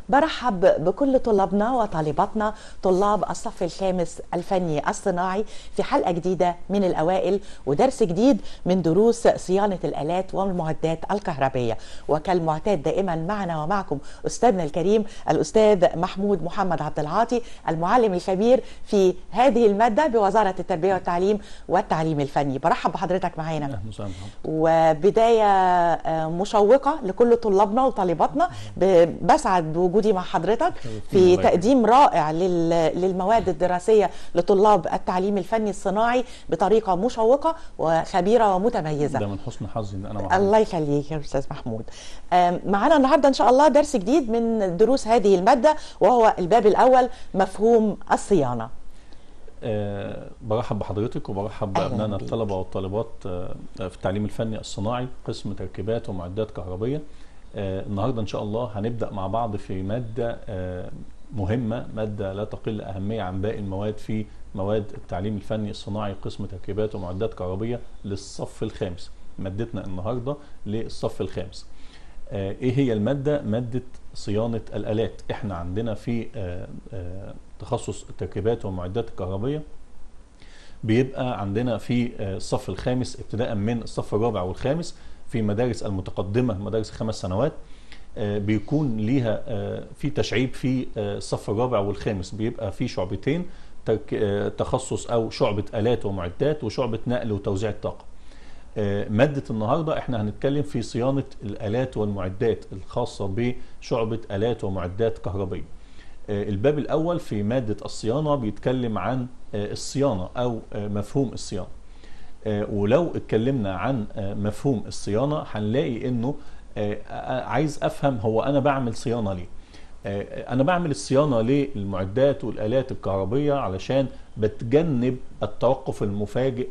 برحب بكل طلابنا وطالباتنا طلاب الصف الخامس الفني الصناعي في حلقة جديدة من الأوائل ودرس جديد من دروس صيانة الآلات والمعدات الكهربية وكالمعتاد دائما معنا ومعكم أستاذنا الكريم الأستاذ محمود محمد عبد العاطي المعلم الخبير في هذه المادة بوزارة التربية والتعليم والتعليم الفني برحب بحضرتك معانا اهلا وسهلا وبداية آه، مشوقة لكل طلابنا وطالباتنا ب- بسعد بوجودي مع حضرتك في الله يخليك. تقديم رائع لل- للمواد الدراسية لطلاب التعليم الفني الصناعي بطريقة مشوقة وخبيرة ومتميزة ده من حسن حظي ان انا مع الله يخليك يا استاذ محمود آم، معانا النهارده ان شاء الله درس جديد من دروس هذه الماده وهو الباب الاول مفهوم الصيانه آه برحب بحضرتك وبرحب أهلاً بابنائنا بيك. الطلبه والطالبات آه في التعليم الفني الصناعي قسم تركيبات ومعدات كهربيه آه النهارده ان شاء الله هنبدا مع بعض في ماده آه مهمه ماده لا تقل اهميه عن باقي المواد في مواد التعليم الفني الصناعي قسم تركيبات ومعدات كهربيه للصف الخامس مادتنا النهارده للصف الخامس آه، ايه هي الماده ماده صيانه الالات احنا عندنا في آه، آه، تخصص التركيبات والمعدات الكهربيه بيبقى عندنا في آه، الصف الخامس ابتداء من الصف الرابع والخامس في مدارس المتقدمه مدارس خمس سنوات آه، بيكون ليها آه، في تشعيب في آه، الصف الرابع والخامس بيبقى في شعبتين ترك- آه، تخصص او شعبه الات ومعدات وشعبه نقل وتوزيع الطاقه آه، مادة النهاردة احنا هنتكلم في صيانة الآلات والمعدات الخاصة بشعبة آلات ومعدات كهربية آه، الباب الأول في مادة الصيانة بيتكلم عن آه، الصيانة أو آه، مفهوم الصيانة آه، ولو اتكلمنا عن آه، مفهوم الصيانة هنلاقي انه آه، آه، عايز افهم هو انا بعمل صيانة ليه آه، انا بعمل الصيانة للمعدات والآلات الكهربية علشان بتجنب التوقف المفاجئ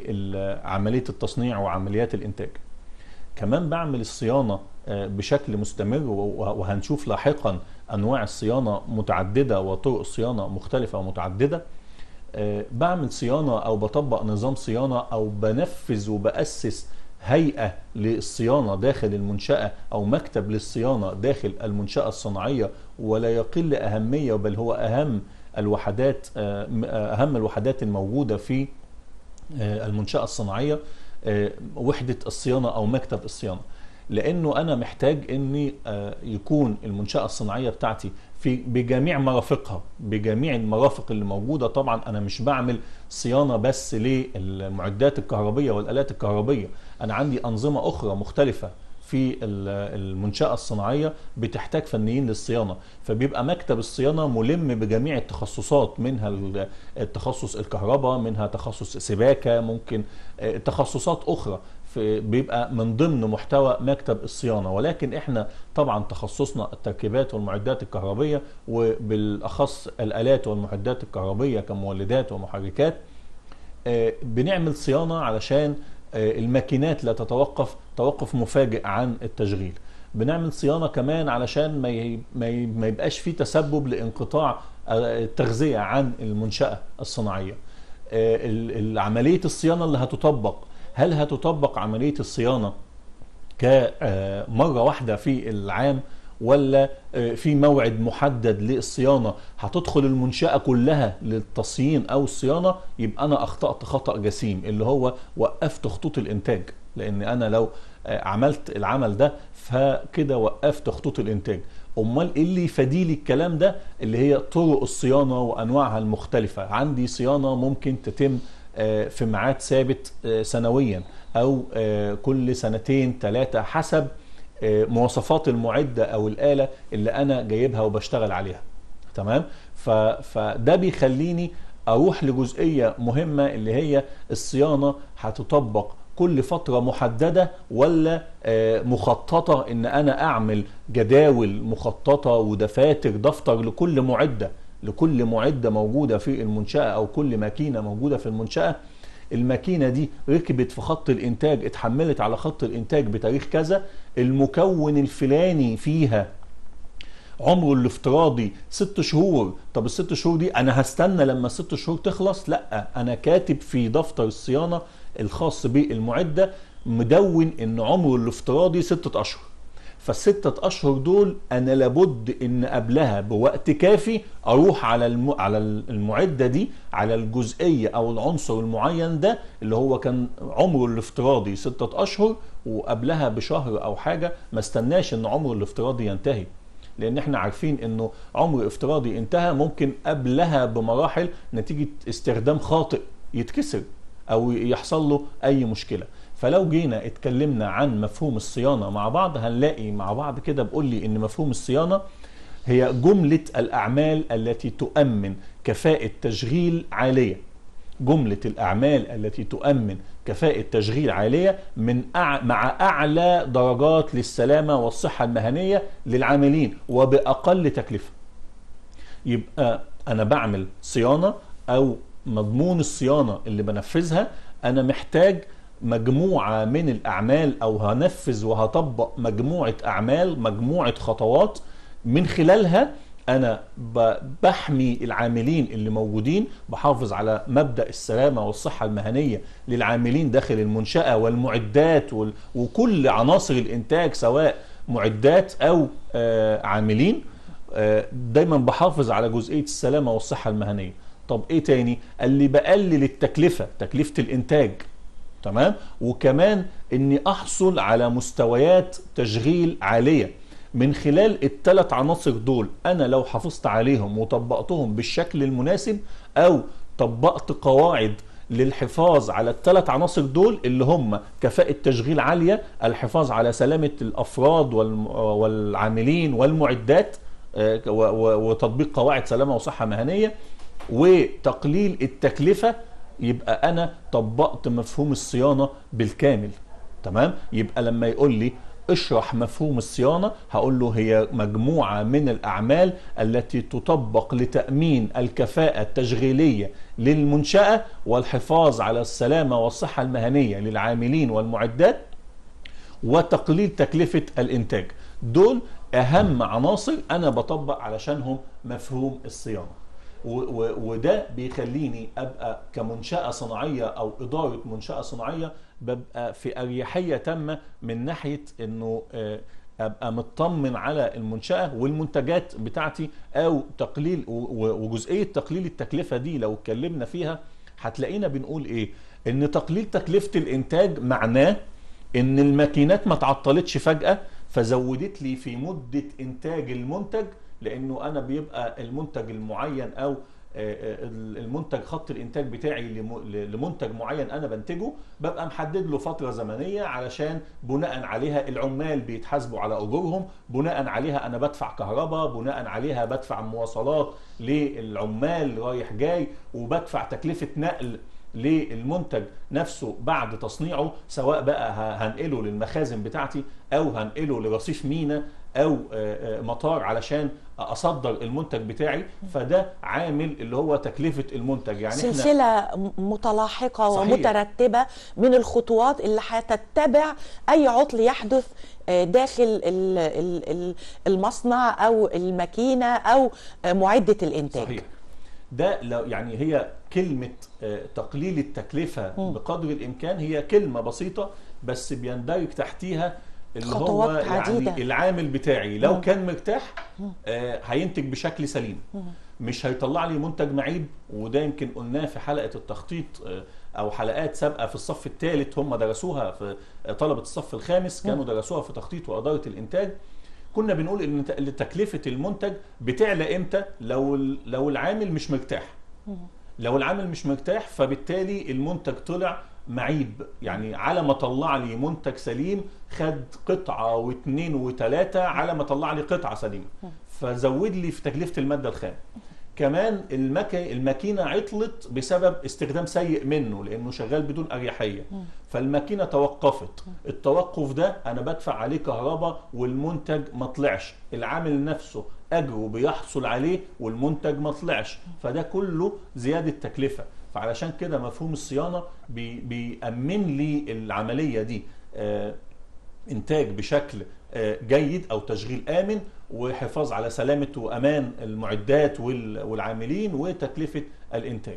لعملية التصنيع وعمليات الانتاج كمان بعمل الصيانة آه، بشكل مستمر و- وهنشوف لاحقا انواع الصيانة متعددة وطرق الصيانة مختلفة ومتعددة آه، بعمل صيانة أو بطبق نظام صيانة أو بنفذ وبأسس هيئة للصيانة داخل المنشأة أو مكتب للصيانة داخل المنشأة الصناعية ولا يقل أهمية بل هو أهم الوحدات آه، م- آه، أهم الوحدات الموجودة في آه، المنشأة الصناعية آه، وحدة الصيانة أو مكتب الصيانة لأنه أنا محتاج أني آه، يكون المنشأة الصناعية بتاعتي في بجميع مرافقها بجميع المرافق اللي موجودة طبعا أنا مش بعمل صيانة بس للمعدات الكهربية والآلات الكهربية أنا عندي أنظمة أخرى مختلفة في ال- المنشأة الصناعية بتحتاج فنيين للصيانة فبيبقى مكتب الصيانة ملم بجميع التخصصات منها ال- التخصص الكهرباء منها تخصص سباكة ممكن آه، تخصصات أخرى في بيبقى من ضمن محتوى مكتب الصيانة ولكن احنا طبعا تخصصنا التركيبات والمعدات الكهربية وبالأخص الآلات والمعدات الكهربية كمولدات ومحركات آه، بنعمل صيانة علشان آه، الماكينات لا تتوقف توقف مفاجئ عن التشغيل بنعمل صيانة كمان علشان ما ي- ما ي- ما يبقاش في تسبب لانقطاع آه، التغذية عن المنشأة الصناعية آه، ال- ال- عملية الصيانة اللي هتطبق هل هتطبق عملية الصيانة كمرة واحدة في العام ولا آه، في موعد محدد للصيانة هتدخل المنشأة كلها للتصيين أو الصيانة يبقى أنا أخطأت خطأ جسيم اللي هو وقفت خطوط الإنتاج لأن أنا لو آه، عملت العمل ده فكده وقفت خطوط الإنتاج أمال إيه اللي يفاديلي الكلام ده اللي هي طرق الصيانة وأنواعها المختلفة عندي صيانة ممكن تتم آه، في ميعاد ثابت آه، سنويا او آه، كل سنتين ثلاثه حسب آه، مواصفات المعده او الاله اللي انا جايبها وبشتغل عليها تمام ف- فده بيخليني اروح لجزئيه مهمه اللي هي الصيانه هتطبق كل فتره محدده ولا آه، مخططه ان انا اعمل جداول مخططه ودفاتر دفتر لكل معده لكل معده موجوده في المنشاه او كل ماكينه موجوده في المنشاه الماكينه دي ركبت في خط الانتاج اتحملت على خط الانتاج بتاريخ كذا المكون الفلاني فيها عمره الافتراضي ست شهور طب الست شهور دي انا هستنى لما الست شهور تخلص لا انا كاتب في دفتر الصيانه الخاص بالمعده مدون ان عمره الافتراضي ستة اشهر فالستة اشهر دول انا لابد ان قبلها بوقت كافي اروح على الم... على المعده دي على الجزئيه او العنصر المعين ده اللي هو كان عمره الافتراضي ستة اشهر وقبلها بشهر او حاجه ما استناش ان عمره الافتراضي ينتهي لان احنا عارفين انه عمر افتراضي انتهى ممكن قبلها بمراحل نتيجه استخدام خاطئ يتكسر او يحصل له اي مشكله فلو جينا اتكلمنا عن مفهوم الصيانه مع بعض هنلاقي مع بعض كده بقول لي ان مفهوم الصيانه هي جمله الاعمال التي تؤمن كفاءه تشغيل عاليه جمله الاعمال التي تؤمن كفاءة تشغيل عالية من أع... مع أعلى درجات للسلامة والصحة المهنية للعاملين وبأقل تكلفة يبقى أنا بعمل صيانة أو مضمون الصيانة اللي بنفذها أنا محتاج مجموعة من الأعمال أو هنفذ وهطبق مجموعة أعمال مجموعة خطوات من خلالها انا بحمي العاملين اللي موجودين بحافظ على مبدا السلامه والصحه المهنيه للعاملين داخل المنشاه والمعدات وكل عناصر الانتاج سواء معدات او عاملين دايما بحافظ على جزئيه السلامه والصحه المهنيه طب ايه تاني اللي بقلل التكلفه تكلفه الانتاج تمام وكمان اني احصل على مستويات تشغيل عاليه من خلال الثلاث عناصر دول انا لو حافظت عليهم وطبقتهم بالشكل المناسب او طبقت قواعد للحفاظ على الثلاث عناصر دول اللي هم كفاءة تشغيل عالية الحفاظ على سلامة الأفراد والعاملين والمعدات وتطبيق قواعد سلامة وصحة مهنية وتقليل التكلفة يبقى أنا طبقت مفهوم الصيانة بالكامل تمام يبقى لما يقول لي اشرح مفهوم الصيانه هقول له هي مجموعه من الاعمال التي تطبق لتامين الكفاءه التشغيليه للمنشاه والحفاظ على السلامه والصحه المهنيه للعاملين والمعدات وتقليل تكلفه الانتاج دول اهم عناصر انا بطبق علشانهم مفهوم الصيانه وده بيخليني ابقى كمنشاه صناعيه او اداره منشاه صناعيه ببقى في اريحيه تامه من ناحيه انه ابقى مطمن على المنشاه والمنتجات بتاعتي او تقليل وجزئيه تقليل التكلفه دي لو اتكلمنا فيها هتلاقينا بنقول ايه ان تقليل تكلفه الانتاج معناه ان الماكينات ما تعطلتش فجاه فزودت لي في مده انتاج المنتج لانه انا بيبقى المنتج المعين او المنتج خط الانتاج بتاعي لمنتج معين انا بنتجه ببقى محدد له فتره زمنيه علشان بناء عليها العمال بيتحاسبوا على اجورهم بناء عليها انا بدفع كهرباء بناء عليها بدفع مواصلات للعمال رايح جاي وبدفع تكلفه نقل للمنتج نفسه بعد تصنيعه سواء بقى هنقله للمخازن بتاعتي او هنقله لرصيف مينا او مطار علشان اصدر المنتج بتاعي فده عامل اللي هو تكلفه المنتج يعني سلسله متلاحقه صحيح. ومترتبه من الخطوات اللي هتتبع اي عطل يحدث داخل المصنع او الماكينه او معده الانتاج صحيح ده لو يعني هي كلمه تقليل التكلفه م. بقدر الامكان هي كلمه بسيطه بس بيندرج تحتيها اللي هو عديدة. يعني العامل بتاعي لو م. كان مرتاح آه هينتج بشكل سليم م. مش هيطلع لي منتج معيب وده يمكن قلناه في حلقه التخطيط آه او حلقات سابقه في الصف الثالث هم درسوها في طلبه الصف الخامس كانوا درسوها في تخطيط واداره الانتاج كنا بنقول ان تكلفه المنتج بتعلى امتى لو لو العامل مش مرتاح لو العامل مش مرتاح فبالتالي المنتج طلع معيب يعني على ما طلع لي منتج سليم خد قطعه واثنين وثلاثه على ما طلع لي قطعه سليمه فزود لي في تكلفه الماده الخام كمان المكي الماكينه عطلت بسبب استخدام سيء منه لانه شغال بدون اريحيه فالماكينه توقفت التوقف ده انا بدفع عليه كهرباء والمنتج ما طلعش العامل نفسه اجره بيحصل عليه والمنتج ما طلعش فده كله زياده تكلفه فعلشان كده مفهوم الصيانه بي بيأمن لي العمليه دي آه انتاج بشكل آه جيد او تشغيل امن وحفاظ على سلامه وامان المعدات والعاملين وتكلفه الانتاج.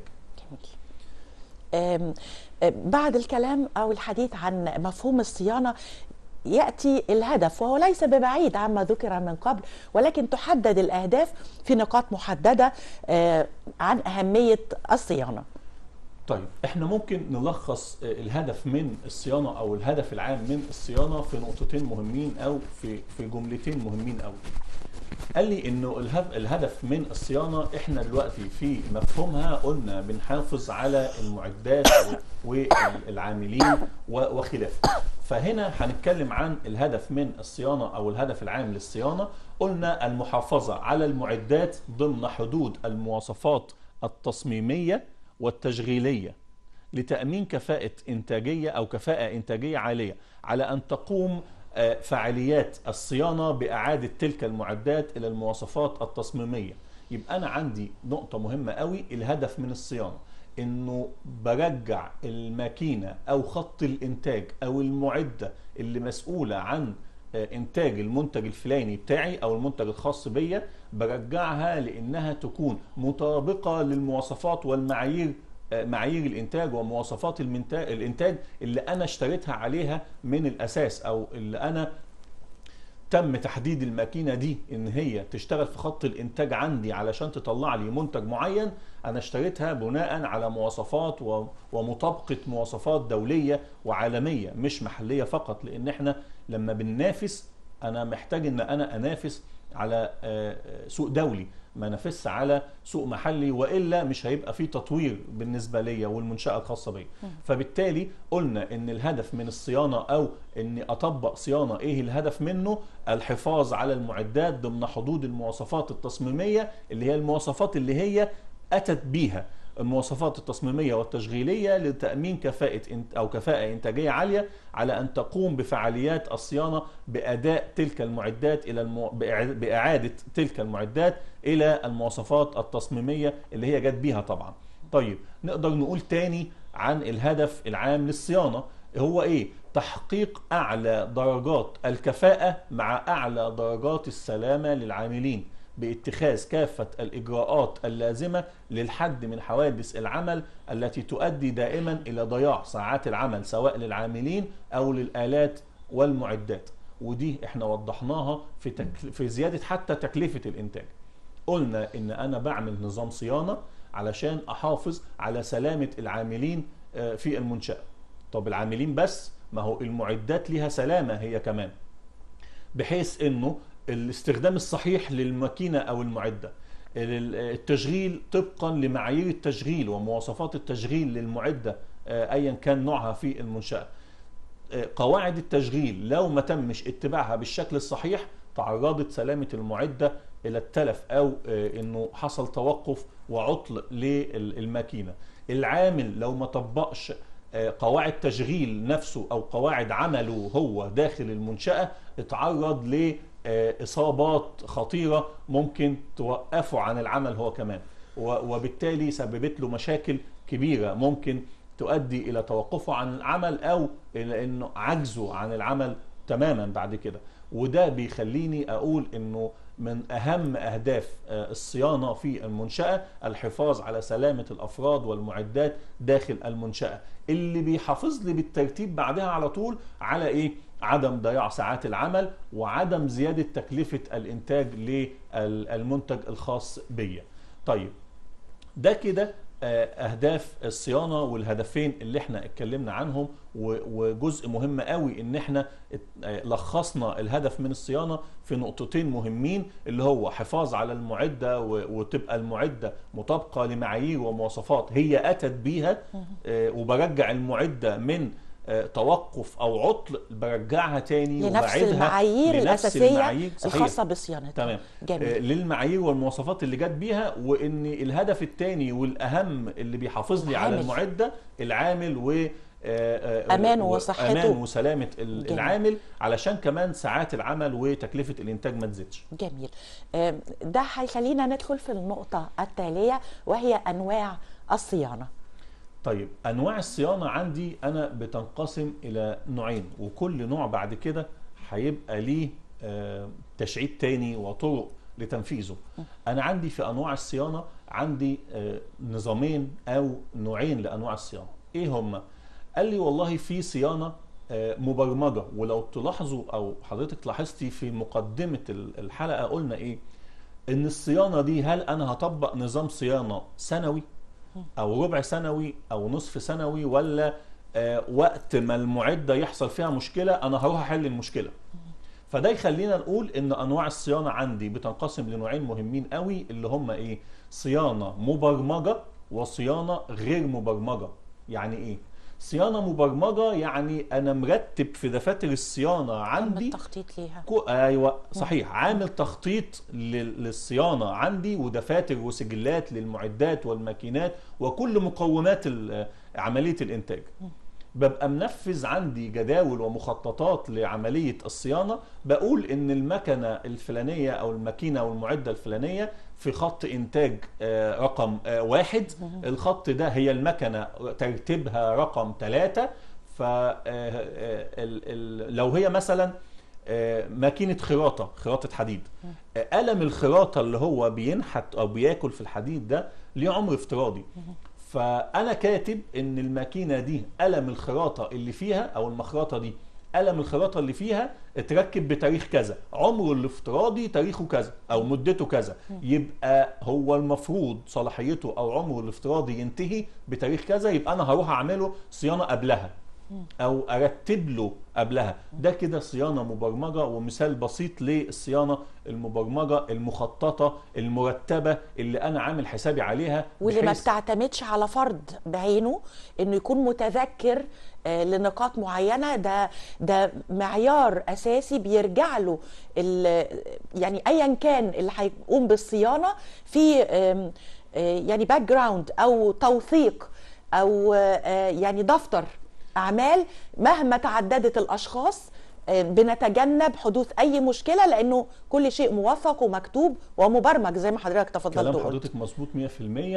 جميل. بعد الكلام او الحديث عن مفهوم الصيانه ياتي الهدف وهو ليس ببعيد عما ذكر من قبل ولكن تحدد الاهداف في نقاط محدده آه، عن اهميه الصيانه طيب احنا ممكن نلخص آه، الهدف من الصيانه او الهدف العام من الصيانه في نقطتين مهمين او في في جملتين مهمين قوي قال لي انه الهف- الهدف من الصيانه احنا دلوقتي في مفهومها قلنا بنحافظ على المعدات والعاملين و- وخلافه فهنا هنتكلم عن الهدف من الصيانه او الهدف العام للصيانه قلنا المحافظه على المعدات ضمن حدود المواصفات التصميميه والتشغيليه لتأمين كفاءة إنتاجية أو كفاءة إنتاجية عالية على أن تقوم آه، فعاليات الصيانة بإعادة تلك المعدات إلى المواصفات التصميمية يبقى أنا عندي نقطة مهمة قوي الهدف من الصيانة إنه برجع الماكينة أو خط الإنتاج أو المعدة اللي مسؤولة عن آه، إنتاج المنتج الفلاني بتاعي أو المنتج الخاص بيا برجعها لأنها تكون مطابقة للمواصفات والمعايير معايير الانتاج ومواصفات المنتاج الانتاج اللي انا اشتريتها عليها من الاساس او اللي انا تم تحديد الماكينه دي ان هي تشتغل في خط الانتاج عندي علشان تطلع لي منتج معين انا اشتريتها بناء على مواصفات و- ومطابقه مواصفات دوليه وعالميه مش محليه فقط لان احنا لما بننافس انا محتاج ان انا انافس على آه، آه، سوق دولي ما نافسش على سوق محلي والا مش هيبقى في تطوير بالنسبه ليا والمنشاه الخاصه بيا فبالتالي قلنا ان الهدف من الصيانه او اني اطبق صيانه ايه الهدف منه الحفاظ على المعدات ضمن حدود المواصفات التصميميه اللي هي المواصفات اللي هي اتت بيها المواصفات التصميميه والتشغيليه لتامين كفاءه إنت- او كفاءه انتاجيه عاليه على ان تقوم بفعاليات الصيانه باداء تلك المعدات الى المو... بإع- باعاده تلك المعدات الى المواصفات التصميميه اللي هي جت بيها طبعا. طيب نقدر نقول تاني عن الهدف العام للصيانه هو ايه؟ تحقيق اعلى درجات الكفاءه مع اعلى درجات السلامه للعاملين. باتخاذ كافة الإجراءات اللازمة للحد من حوادث العمل التي تؤدي دائما إلى ضياع ساعات العمل سواء للعاملين أو للآلات والمعدات ودي احنا وضحناها في, تكل... في زيادة حتى تكلفة الإنتاج قلنا إن أنا بعمل نظام صيانة علشان أحافظ على سلامة العاملين آه، في المنشأة طب العاملين بس ما هو المعدات ليها سلامة هي كمان بحيث انه الاستخدام الصحيح للماكينه او المعده ال- التشغيل طبقا لمعايير التشغيل ومواصفات التشغيل للمعده آه، ايا كان نوعها في المنشاه آه، قواعد التشغيل لو ما تمش اتباعها بالشكل الصحيح تعرضت سلامه المعده الى التلف او آه، انه حصل توقف وعطل للماكينه العامل لو ما طبقش آه، قواعد تشغيل نفسه او قواعد عمله هو داخل المنشاه اتعرض لاصابات خطيره ممكن توقفه عن العمل هو كمان و- وبالتالي سببت له مشاكل كبيره ممكن تؤدي الى توقفه عن العمل او الى انه عجزه عن العمل تماما بعد كده وده بيخليني اقول انه من اهم اهداف آه، الصيانه في المنشاه الحفاظ على سلامه الافراد والمعدات داخل المنشاه اللي بيحافظ لي بالترتيب بعدها على طول على ايه عدم ضياع ساعات العمل وعدم زياده تكلفه الانتاج للمنتج الخاص بيا طيب ده كده آه، اهداف الصيانه والهدفين اللي احنا اتكلمنا عنهم و- وجزء مهم قوي ان احنا ات- آه، لخصنا الهدف من الصيانه في نقطتين مهمين اللي هو حفاظ على المعده و- وتبقى المعده مطابقه لمعايير ومواصفات هي اتت بيها آه، وبرجع المعده من آه، توقف او عطل برجعها تاني لنفس وبعيدها المعايير لنفس الاساسيه المعايير صحيح. الخاصه بصيانتها تمام جميل آه، للمعايير والمواصفات اللي جت بيها وان الهدف الثاني والاهم اللي بيحافظ لي على العامل. المعده العامل و آه، آه، أمانه و- وصحته. امان وسلامه ال- جميل. العامل علشان كمان ساعات العمل وتكلفه الانتاج ما تزيدش جميل آم، ده هيخلينا ندخل في النقطه التاليه وهي انواع الصيانه طيب انواع الصيانه عندي انا بتنقسم الى نوعين وكل نوع بعد كده هيبقى ليه آه، تشعيب تاني وطرق لتنفيذه انا عندي في انواع الصيانه عندي آه، نظامين او نوعين لانواع الصيانه ايه هما قال لي والله في صيانه آه، مبرمجه ولو تلاحظوا او حضرتك لاحظتي في مقدمه ال- الحلقه قلنا ايه ان الصيانه دي هل انا هطبق نظام صيانه سنوي او ربع سنوي او نصف سنوي ولا آه، وقت ما المعده يحصل فيها مشكله انا هروح احل المشكله فده يخلينا نقول ان انواع الصيانه عندي بتنقسم لنوعين مهمين قوي اللي هم ايه صيانه مبرمجه وصيانه غير مبرمجه يعني ايه صيانه مبرمجه يعني انا مرتب في دفاتر الصيانه عندي التخطيط ليها كو... ايوه صحيح عامل تخطيط لل- للصيانه عندي ودفاتر وسجلات للمعدات والماكينات وكل مقومات ال- عمليه الانتاج ببقى منفذ عندي جداول ومخططات لعمليه الصيانه بقول ان المكنه الفلانيه او الماكينه او المعده الفلانيه في خط انتاج آه، رقم آه، واحد الخط ده هي المكنه ترتيبها رقم ثلاثة ف آه، آه، ال- ال- لو هي مثلا آه، ماكينه خراطه خراطه حديد آه، قلم الخراطه اللي هو بينحت او بياكل في الحديد ده ليه عمر افتراضي فانا كاتب ان الماكينه دي قلم الخراطه اللي فيها او المخرطه دي قلم الخراطه اللي فيها اتركب بتاريخ كذا عمره الافتراضي تاريخه كذا او مدته كذا يبقى هو المفروض صلاحيته او عمره الافتراضي ينتهي بتاريخ كذا يبقى انا هروح اعمله صيانه قبلها او ارتب له قبلها ده كده صيانه مبرمجه ومثال بسيط للصيانه المبرمجه المخططه المرتبه اللي انا عامل حسابي عليها واللي ما بحيث- بتعتمدش على فرد بعينه انه يكون متذكر آه، لنقاط معينه ده ده معيار اساسي بيرجع له ال- يعني ايا كان اللي هيقوم بالصيانه في آم، آه، يعني باك جراوند او توثيق او آه، يعني دفتر اعمال مهما تعددت الاشخاص آه، بنتجنب حدوث اي مشكله لانه كل شيء موثق ومكتوب ومبرمج زي ما حضرتك تفضلت كلام وقلت حضرتك مظبوط 100%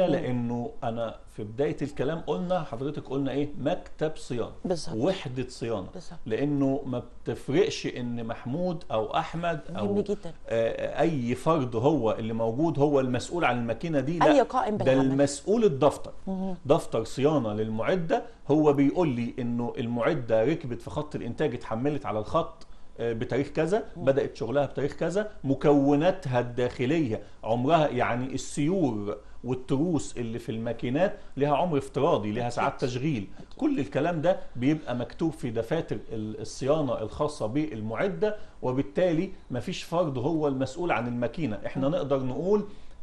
لانه انا في بدايه الكلام قلنا حضرتك قلنا ايه مكتب صيانه بالظبط. وحده صيانه بالظبط. لانه ما بتفرقش ان محمود او احمد او مهم جدا. آه، اي فرد هو اللي موجود هو المسؤول عن الماكينه دي أي لا قائم ده بالعمل. المسؤول الدفتر دفتر صيانه للمعده هو بيقول لي انه المعده ركبت في خط الانتاج اتحملت على الخط آه، بتاريخ كذا بدات شغلها بتاريخ كذا مكوناتها الداخليه عمرها يعني السيور والتروس اللي في الماكينات لها عمر افتراضي لها ساعات تشغيل كل الكلام ده بيبقى مكتوب في دفاتر ال- الصيانه الخاصه بالمعده وبالتالي مفيش فرد هو المسؤول عن الماكينه احنا نقدر نقول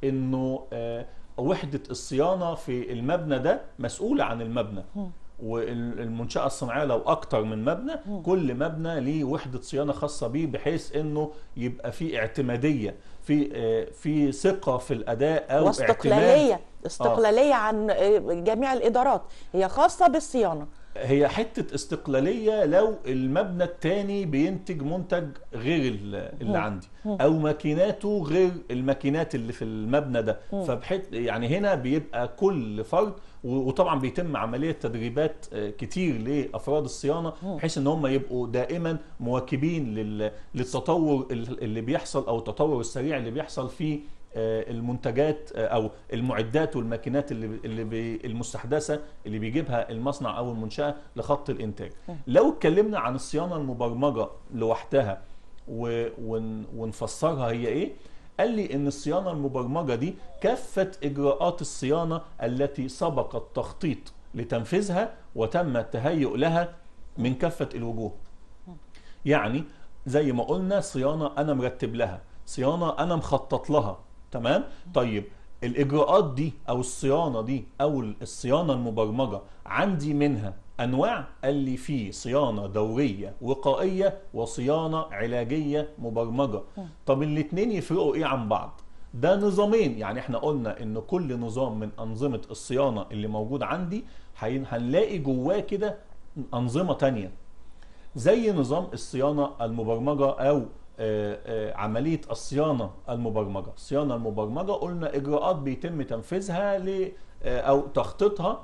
انه آه، وحده الصيانه في المبنى ده مسؤوله عن المبنى والمنشأة الصناعية لو أكتر من مبنى كل مبنى ليه وحدة صيانة خاصة بيه بحيث إنه يبقى في اعتمادية في آه، في ثقة في الأداء أو اعتماد واستقلاليه استقلاليه عن آه، جميع الادارات هي خاصه بالصيانه هي حتة استقلالية لو المبنى التاني بينتج منتج غير ال- اللي عندي أو ماكيناته غير الماكينات اللي في المبنى ده فبحيث يعني هنا بيبقى كل فرد و- وطبعا بيتم عملية تدريبات آه، كتير لأفراد الصيانة بحيث إن هم يبقوا دائما مواكبين لل- للتطور ال- اللي بيحصل أو التطور السريع اللي بيحصل في آه، المنتجات آه، او المعدات والماكينات اللي اللي بي المستحدثه اللي بيجيبها المصنع او المنشاه لخط الانتاج. لو اتكلمنا عن الصيانه المبرمجه لوحدها و- ون- ونفسرها هي ايه؟ قال لي ان الصيانه المبرمجه دي كافه اجراءات الصيانه التي سبق التخطيط لتنفيذها وتم التهيؤ لها من كافه الوجوه. يعني زي ما قلنا صيانه انا مرتب لها صيانه انا مخطط لها تمام طيب الاجراءات دي او الصيانه دي او الصيانه المبرمجه عندي منها انواع قال لي في صيانه دوريه وقائيه وصيانه علاجيه مبرمجه طب الاتنين يفرقوا ايه عن بعض ده نظامين يعني احنا قلنا ان كل نظام من انظمه الصيانه اللي موجود عندي هين- هنلاقي جواه كده انظمه تانية زي نظام الصيانة المبرمجة أو آه، آه، عملية الصيانة المبرمجة الصيانة المبرمجة قلنا إجراءات بيتم تنفيذها ل آه، أو تخطيطها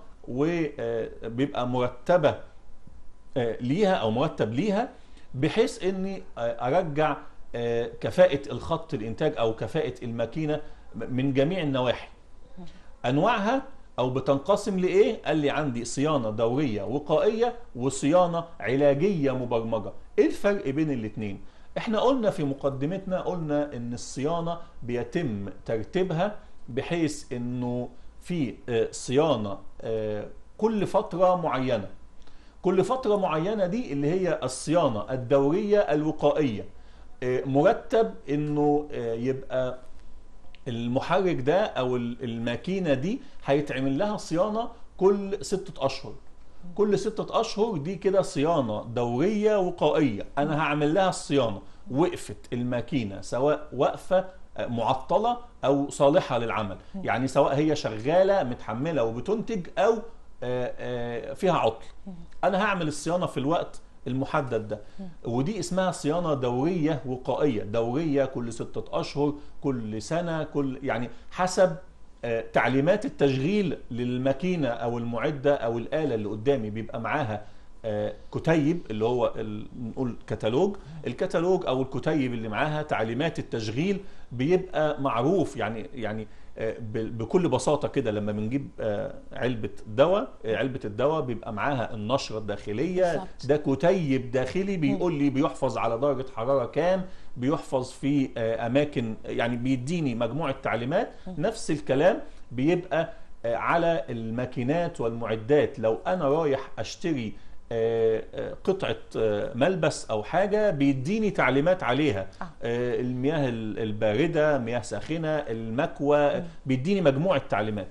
وبيبقى مرتبة آه، ليها أو مرتب ليها بحيث إني آه، أرجع آه، كفاءة الخط الإنتاج أو كفاءة الماكينة من جميع النواحي انواعها او بتنقسم لايه قال لي عندي صيانه دوريه وقائيه وصيانه علاجيه مبرمجه ايه الفرق بين الاثنين احنا قلنا في مقدمتنا قلنا ان الصيانه بيتم ترتيبها بحيث انه في آه، صيانه آه، كل فتره معينه كل فتره معينه دي اللي هي الصيانه الدوريه الوقائيه آه، مرتب انه آه، يبقى المحرك ده او ال- الماكينه دي هيتعمل لها صيانه كل ستة اشهر كل ستة اشهر دي كده صيانه دوريه وقائيه انا هعمل لها الصيانه وقفت الماكينه سواء واقفه آه، معطله او صالحه للعمل يعني سواء هي شغاله متحمله وبتنتج او آه، آه، فيها عطل انا هعمل الصيانه في الوقت المحدد ده ودي اسمها صيانه دوريه وقائيه دوريه كل ستة اشهر كل سنه كل يعني حسب آه، تعليمات التشغيل للماكينه او المعده او الاله اللي قدامي بيبقى معاها آه، كتيب اللي هو ال- نقول كتالوج الكتالوج او الكتيب اللي معاها تعليمات التشغيل بيبقى معروف يعني يعني آه، ب- بكل بساطه كده لما بنجيب آه، علبه دواء آه، علبه الدواء بيبقى معاها النشره الداخليه بالظبط. ده كتيب داخلي بيقول لي بيحفظ على درجه حراره كام بيحفظ في آه، اماكن يعني بيديني مجموعه تعليمات نفس الكلام بيبقى آه، على الماكينات والمعدات لو انا رايح اشتري آه، آه، قطعة آه، ملبس أو حاجة بيديني تعليمات عليها آه. آه، المياه ال- الباردة مياه ساخنة المكوى بيديني مجموعة تعليمات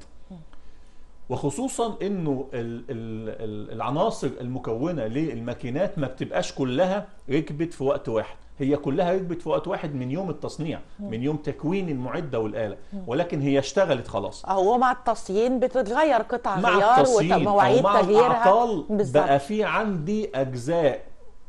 وخصوصا انه ال- ال- ال- العناصر المكونه للماكينات ما بتبقاش كلها ركبت في وقت واحد هي كلها ركبت في وقت واحد من يوم التصنيع من يوم تكوين المعده والاله ولكن هي اشتغلت خلاص هو مع التصيين بتتغير قطع مع غيار التصين ومواعيد او مع تغييرها الاعطال بالظبط. بقى في عندي اجزاء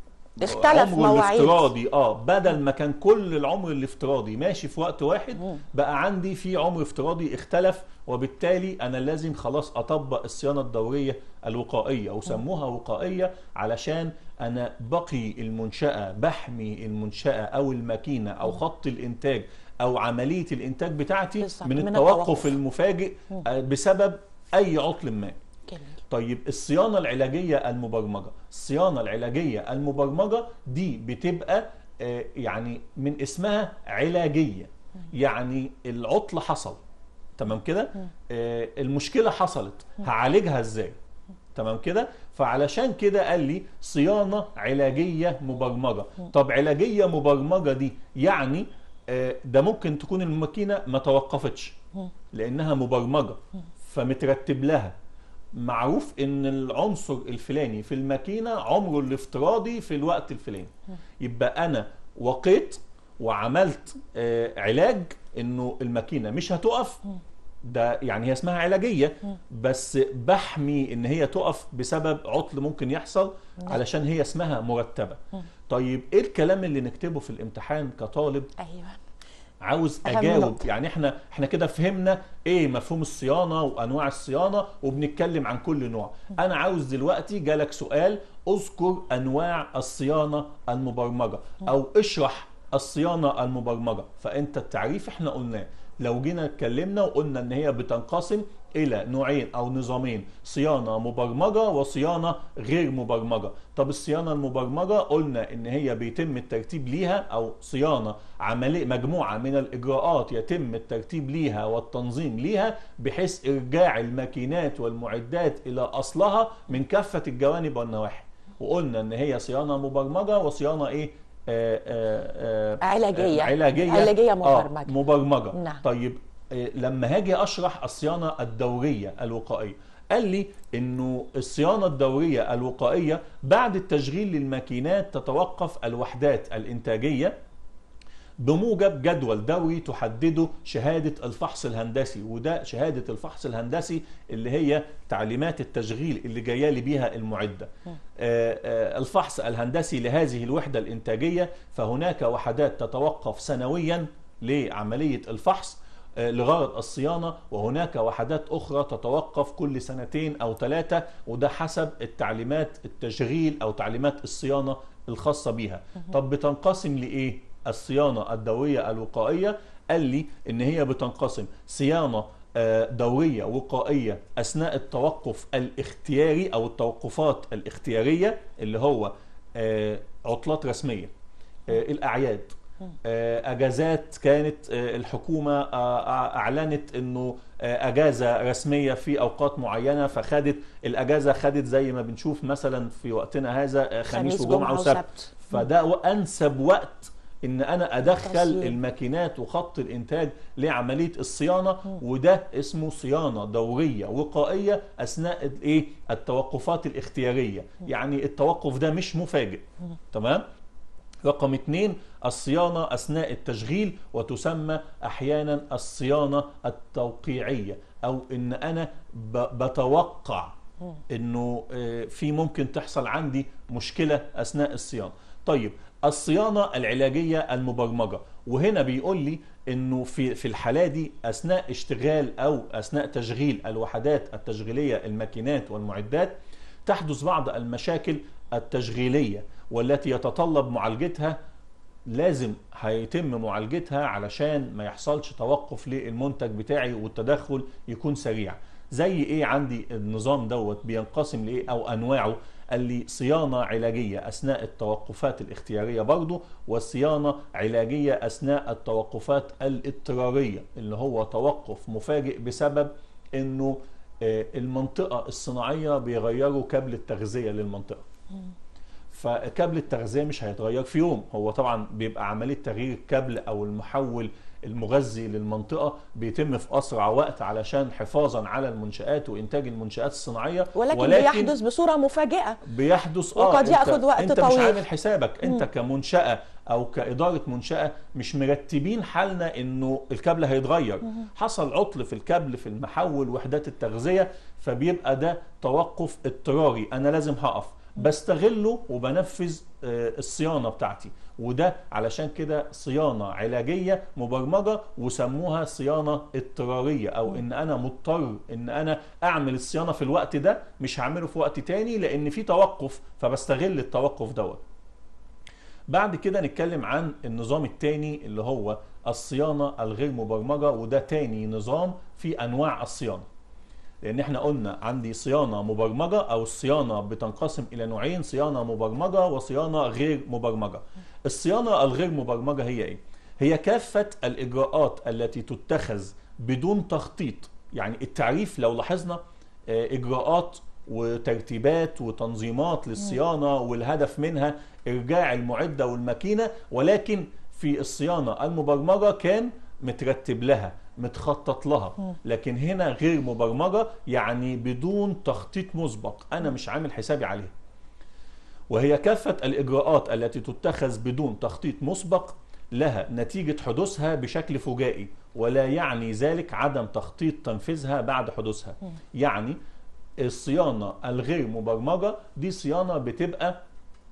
اختلف عمره مواعيد. الافتراضي اه بدل ما كان كل العمر الافتراضي ماشي في وقت واحد مم. بقى عندي في عمر افتراضي اختلف وبالتالي انا لازم خلاص اطبق الصيانه الدوريه الوقائيه او سموها وقائيه علشان انا بقي المنشاه بحمي المنشاه او الماكينه او خط الانتاج او عمليه الانتاج بتاعتي بالظبط، من من التوقف التوقف. المفاجئ آه، بسبب اي عطل ما جميل طيب الصيانة العلاجية المبرمجة الصيانة العلاجية المبرمجة دي بتبقى آه، يعني من اسمها علاجية يعني العطل حصل تمام كده آه، المشكلة حصلت هعالجها ازاي تمام كده فعلشان كده قال لي صيانة علاجية مبرمجة طب علاجية مبرمجة دي يعني آه، ده ممكن تكون الماكينة ما توقفتش لانها مبرمجة فمترتب لها معروف ان العنصر الفلاني في الماكينه عمره الافتراضي في الوقت الفلاني يبقى انا وقيت وعملت آه، علاج انه الماكينه مش هتقف ده يعني هي اسمها علاجيه بس بحمي ان هي تقف بسبب عطل ممكن يحصل علشان هي اسمها مرتبه طيب ايه الكلام اللي نكتبه في الامتحان كطالب ايوه عاوز أهم اجاوب نقطة. يعني احنا احنا كده فهمنا ايه مفهوم الصيانه وانواع الصيانه وبنتكلم عن كل نوع انا عاوز دلوقتي جالك سؤال اذكر انواع الصيانه المبرمجه او اشرح الصيانه المبرمجه فانت التعريف احنا قلناه لو جينا اتكلمنا وقلنا ان هي بتنقسم الى نوعين او نظامين صيانه مبرمجه وصيانه غير مبرمجه طب الصيانه المبرمجه قلنا ان هي بيتم الترتيب ليها او صيانه عمليه مجموعه من الاجراءات يتم الترتيب ليها والتنظيم ليها بحيث ارجاع الماكينات والمعدات الى اصلها من كافه الجوانب والنواحي وقلنا ان هي صيانه مبرمجه وصيانه ايه آه آه آه علاجية. آه علاجيه علاجية آه مبرمجة. مبرمجه نعم. طيب آه، لما هاجي اشرح الصيانه الدوريه الوقائيه قال لي انه الصيانه الدوريه الوقائيه بعد التشغيل للماكينات تتوقف الوحدات الانتاجيه بموجب جدول دوري تحدده شهادة الفحص الهندسي وده شهادة الفحص الهندسي اللي هي تعليمات التشغيل اللي جايه لي بيها المعدة آه، آه، الفحص الهندسي لهذه الوحدة الإنتاجية فهناك وحدات تتوقف سنويا لعملية الفحص آه، لغرض الصيانة وهناك وحدات أخرى تتوقف كل سنتين أو ثلاثة وده حسب التعليمات التشغيل أو تعليمات الصيانة الخاصة بيها طب بتنقسم لإيه؟ الصيانة الدورية الوقائية قال لي إن هي بتنقسم صيانة آه، دوريه وقائيه اثناء التوقف الاختياري او التوقفات الاختياريه اللي هو آه، عطلات رسميه آه، الاعياد آه، اجازات كانت آه، الحكومه آه، آه، اعلنت انه آه، اجازه رسميه في اوقات معينه فخدت الاجازه خدت زي ما بنشوف مثلا في وقتنا هذا آه، خميس وجمعه وسبت فده و- انسب وقت ان انا ادخل تسيير. الماكينات وخط الانتاج لعمليه الصيانه وده اسمه صيانه دوريه وقائيه اثناء الايه التوقفات الاختياريه يعني التوقف ده مش مفاجئ تمام رقم اثنين الصيانة أثناء التشغيل وتسمى أحيانا الصيانة التوقيعية أو إن أنا ب- بتوقع إنه آه، في ممكن تحصل عندي مشكلة أثناء الصيانة طيب الصيانة العلاجية المبرمجة وهنا بيقول لي إنه في في الحالة دي أثناء اشتغال أو أثناء تشغيل الوحدات التشغيلية الماكينات والمعدات تحدث بعض المشاكل التشغيلية والتي يتطلب معالجتها لازم هيتم معالجتها علشان ما يحصلش توقف للمنتج بتاعي والتدخل يكون سريع زي ايه عندي النظام دوت بينقسم لايه او انواعه قال لي صيانه علاجيه اثناء التوقفات الاختياريه برضه وصيانه علاجيه اثناء التوقفات الاضطراريه اللي هو توقف مفاجئ بسبب انه آه، المنطقه الصناعيه بيغيروا كابل التغذيه للمنطقه فكابل التغذيه مش هيتغير في يوم هو طبعا بيبقى عمليه تغيير الكابل او المحول المغذي للمنطقه بيتم في اسرع وقت علشان حفاظا على المنشات وانتاج المنشات الصناعيه ولكن, بيحدث بصورة مفاجئة بيحدث وقد أنت- يأخذ وقت انت طويل. مش عامل حسابك انت كمنشاه او كاداره منشاه مش مرتبين حالنا انه الكابل هيتغير حصل عطل في الكابل في المحول وحدات التغذيه فبيبقى ده توقف اضطراري انا لازم هقف بستغله وبنفذ آه، الصيانه بتاعتي وده علشان كده صيانه علاجيه مبرمجه وسموها صيانه اضطراريه او ان انا مضطر ان انا اعمل الصيانه في الوقت ده مش هعمله في وقت تاني لان في توقف فبستغل التوقف دوت بعد كده نتكلم عن النظام التاني اللي هو الصيانه الغير مبرمجه وده تاني نظام في انواع الصيانه لان احنا قلنا عندي صيانه مبرمجه او الصيانه بتنقسم الى نوعين صيانه مبرمجه وصيانه غير مبرمجه الصيانه الغير مبرمجه هي ايه هي كافه الاجراءات التي تتخذ بدون تخطيط يعني التعريف لو لاحظنا آه، اجراءات وترتيبات وتنظيمات للصيانه والهدف منها ارجاع المعده والماكينه ولكن في الصيانه المبرمجه كان مترتب لها متخطط لها لكن هنا غير مبرمجه يعني بدون تخطيط مسبق انا مش عامل حسابي عليها وهي كافة الإجراءات التي تتخذ بدون تخطيط مسبق لها نتيجة حدوثها بشكل فجائي ولا يعني ذلك عدم تخطيط تنفيذها بعد حدوثها يعني الصيانة الغير مبرمجة دي صيانة بتبقى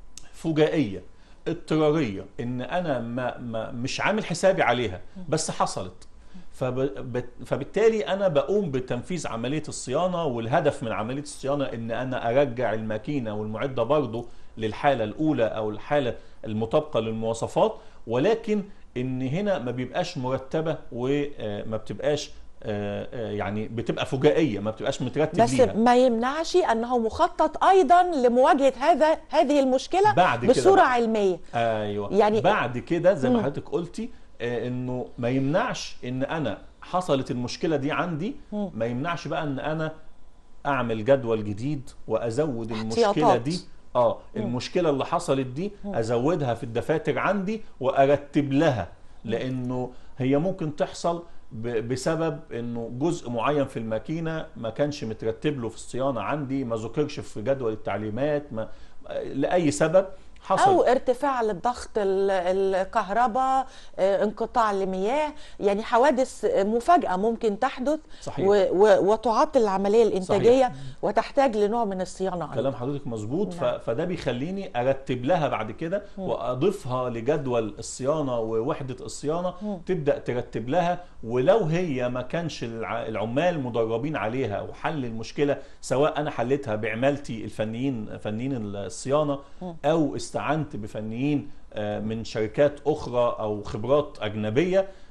فجائية اضطرارية ان انا ما ما مش عامل حسابي عليها بس حصلت فب- فبالتالي انا بقوم بتنفيذ عمليه الصيانه والهدف من عمليه الصيانه ان انا ارجع الماكينه والمعده برضه للحاله الاولى او الحاله المطابقه للمواصفات ولكن ان هنا ما بيبقاش مرتبه وما بتبقاش آه، آه، يعني بتبقى فجائيه ما بتبقاش مترتب بس ليها ما يمنعش انه مخطط ايضا لمواجهه هذا هذه المشكله بعد كده بصوره بقى. علميه ايوه يعني- يعني بعد كده زي مم. ما حضرتك قلتي آه، انه ما يمنعش ان انا حصلت المشكله دي عندي مم. ما يمنعش بقى ان انا اعمل جدول جديد وازود المشكله احتياطات. دي اه المشكله اللي حصلت دي ازودها في الدفاتر عندي وارتب لها لانه هي ممكن تحصل ب- بسبب انه جزء معين في الماكينه ما كانش مترتب له في الصيانه عندي ما ذكرش في جدول التعليمات ما لاي سبب حصل او ارتفاع للضغط ال- الكهرباء آه، انقطاع لمياه يعني حوادث مفاجاه ممكن تحدث صحيح. و و وتعطل العمليه الانتاجيه صحيح. وتحتاج لنوع من الصيانه كلام أيضاً. حضرتك مظبوط ف... نعم. فده بيخليني ارتب لها بعد كده واضيفها لجدول الصيانه ووحده الصيانه تبدا ترتب لها ولو هي ما كانش الع... العمال مدربين عليها وحل المشكله سواء انا حلتها بعمالتي الفنيين فنيين الصيانه او استعنت بفنيين آه، من شركات اخرى او خبرات اجنبيه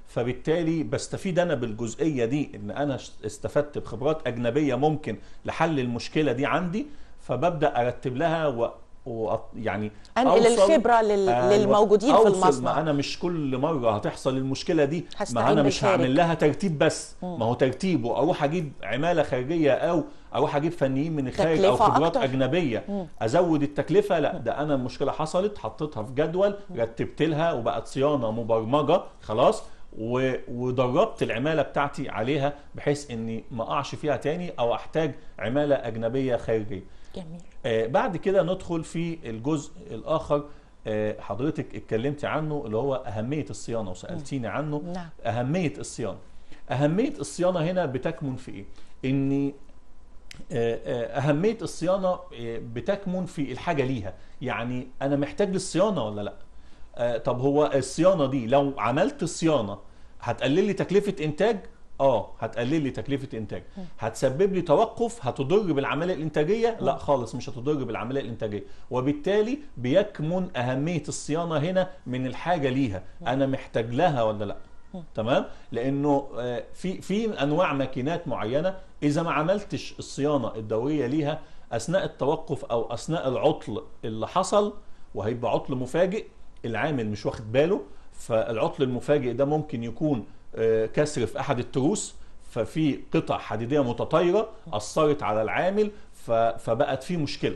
فبالتالي بستفيد انا بالجزئيه دي ان انا استفدت بخبرات اجنبيه ممكن لحل المشكله دي عندي فببدا ارتب لها و و يعني انقل أوصل- الخبره لل... أيوة، للموجودين في أوصل ما المصنع انا مش كل مره هتحصل المشكله دي هستعين ما انا مش بالخارج. هعمل لها ترتيب بس ما هو ترتيب واروح اجيب عماله خارجيه او اروح اجيب فنيين من الخارج او تكلفة خبرات أكتر. اجنبيه ازود التكلفه لا ده انا المشكله حصلت حطيتها في جدول رتبت لها وبقت صيانه مبرمجه خلاص و- ودربت العماله بتاعتي عليها بحيث اني ما اقعش فيها تاني او احتاج عماله اجنبيه خارجيه جميل آه، بعد كده ندخل في الجزء الاخر آه، حضرتك اتكلمتي عنه اللي هو اهميه الصيانه وسالتيني عنه نعم. اهميه الصيانه اهميه الصيانه هنا بتكمن في ايه ان آه، آه، أهمية الصيانة آه، بتكمن في الحاجة ليها يعني أنا محتاج للصيانة ولا لأ آه، طب هو الصيانة دي لو عملت صيانة هتقلل لي تكلفة إنتاج اه هتقلل لي تكلفة إنتاج هتسبب لي توقف هتضر بالعملية الإنتاجية لا خالص مش هتضر بالعملية الإنتاجية وبالتالي بيكمن أهمية الصيانة هنا من الحاجة ليها أنا محتاج لها ولا لأ تمام لانه آه، في في انواع ماكينات معينه اذا ما عملتش الصيانه الدوريه ليها اثناء التوقف او اثناء العطل اللي حصل وهيبقى عطل مفاجئ العامل مش واخد باله فالعطل المفاجئ ده ممكن يكون آه، كسر في احد التروس ففي قطع حديديه متطايره اثرت على العامل ف- فبقت في مشكله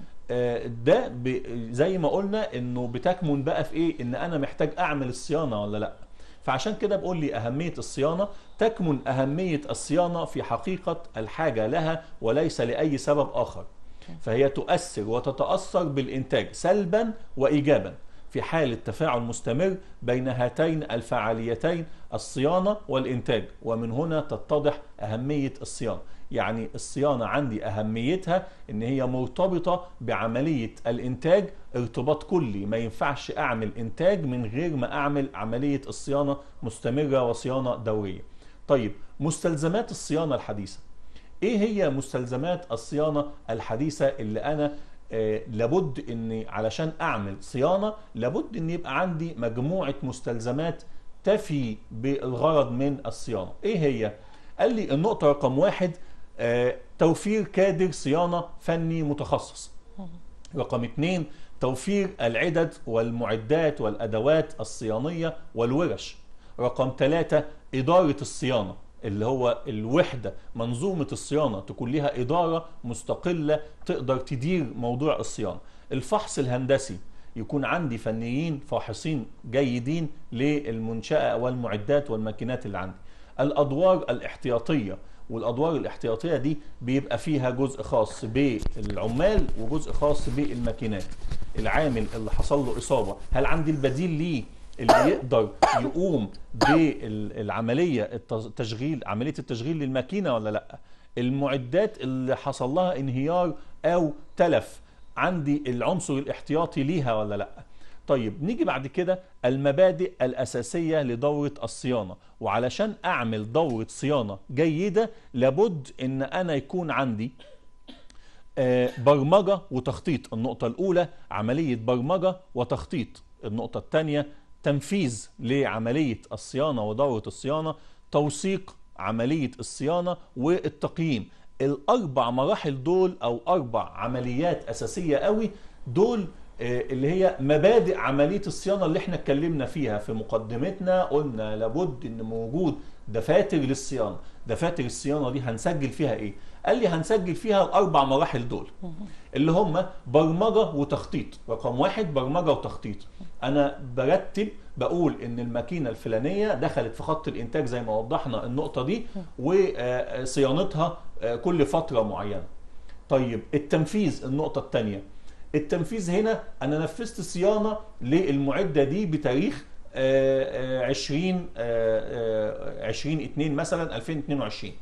آه، ده ب- زي ما قلنا انه بتكمن بقى في ايه ان انا محتاج اعمل الصيانه ولا لا فعشان كده بقول لي اهميه الصيانه تكمن اهميه الصيانه في حقيقه الحاجه لها وليس لاي سبب اخر فهي تؤثر وتتاثر بالانتاج سلبا وايجابا في حالة تفاعل مستمر بين هاتين الفعاليتين الصيانة والإنتاج ومن هنا تتضح أهمية الصيانة يعني الصيانة عندي أهميتها إن هي مرتبطة بعملية الإنتاج ارتباط كلي ما ينفعش أعمل إنتاج من غير ما أعمل عملية الصيانة مستمرة وصيانة دورية طيب مستلزمات الصيانة الحديثة ايه هي مستلزمات الصيانه الحديثه اللي انا آه لابد اني علشان اعمل صيانه لابد ان يبقى عندي مجموعه مستلزمات تفي بالغرض من الصيانه ايه هي قال لي النقطه رقم واحد آه توفير كادر صيانه فني متخصص رقم اثنين توفير العدد والمعدات والادوات الصيانيه والورش رقم ثلاثة إدارة الصيانة اللي هو الوحدة منظومة الصيانة تكون لها إدارة مستقلة تقدر تدير موضوع الصيانة الفحص الهندسي يكون عندي فنيين فاحصين جيدين للمنشأة والمعدات والماكينات اللي عندي الأدوار الاحتياطية والادوار الاحتياطيه دي بيبقى فيها جزء خاص بالعمال وجزء خاص بالماكينات العامل اللي حصل له اصابه هل عندي البديل ليه اللي يقدر يقوم بالعمليه التشغيل عمليه التشغيل للماكينه ولا لا المعدات اللي حصل لها انهيار او تلف عندي العنصر الاحتياطي ليها ولا لا طيب نيجي بعد كده المبادئ الأساسية لدورة الصيانة وعلشان أعمل دورة صيانة جيدة لابد أن أنا يكون عندي آه، برمجة وتخطيط النقطة الأولى عملية برمجة وتخطيط النقطة الثانية تنفيذ لعملية الصيانة ودورة الصيانة توثيق عملية الصيانة والتقييم الأربع مراحل دول أو أربع عمليات أساسية قوي دول آه، اللي هي مبادئ عملية الصيانة اللي احنا اتكلمنا فيها في مقدمتنا قلنا لابد ان موجود دفاتر للصيانة دفاتر الصيانة دي هنسجل فيها ايه قال لي هنسجل فيها الاربع مراحل دول اللي هم برمجة وتخطيط رقم واحد برمجة وتخطيط انا برتب بقول ان الماكينة الفلانية دخلت في خط الانتاج زي ما وضحنا النقطة دي وصيانتها كل فترة معينة طيب التنفيذ النقطة الثانية التنفيذ هنا انا نفذت صيانه للمعده دي بتاريخ آه، آه، 20 آه، آه، 20 2 مثلا 2022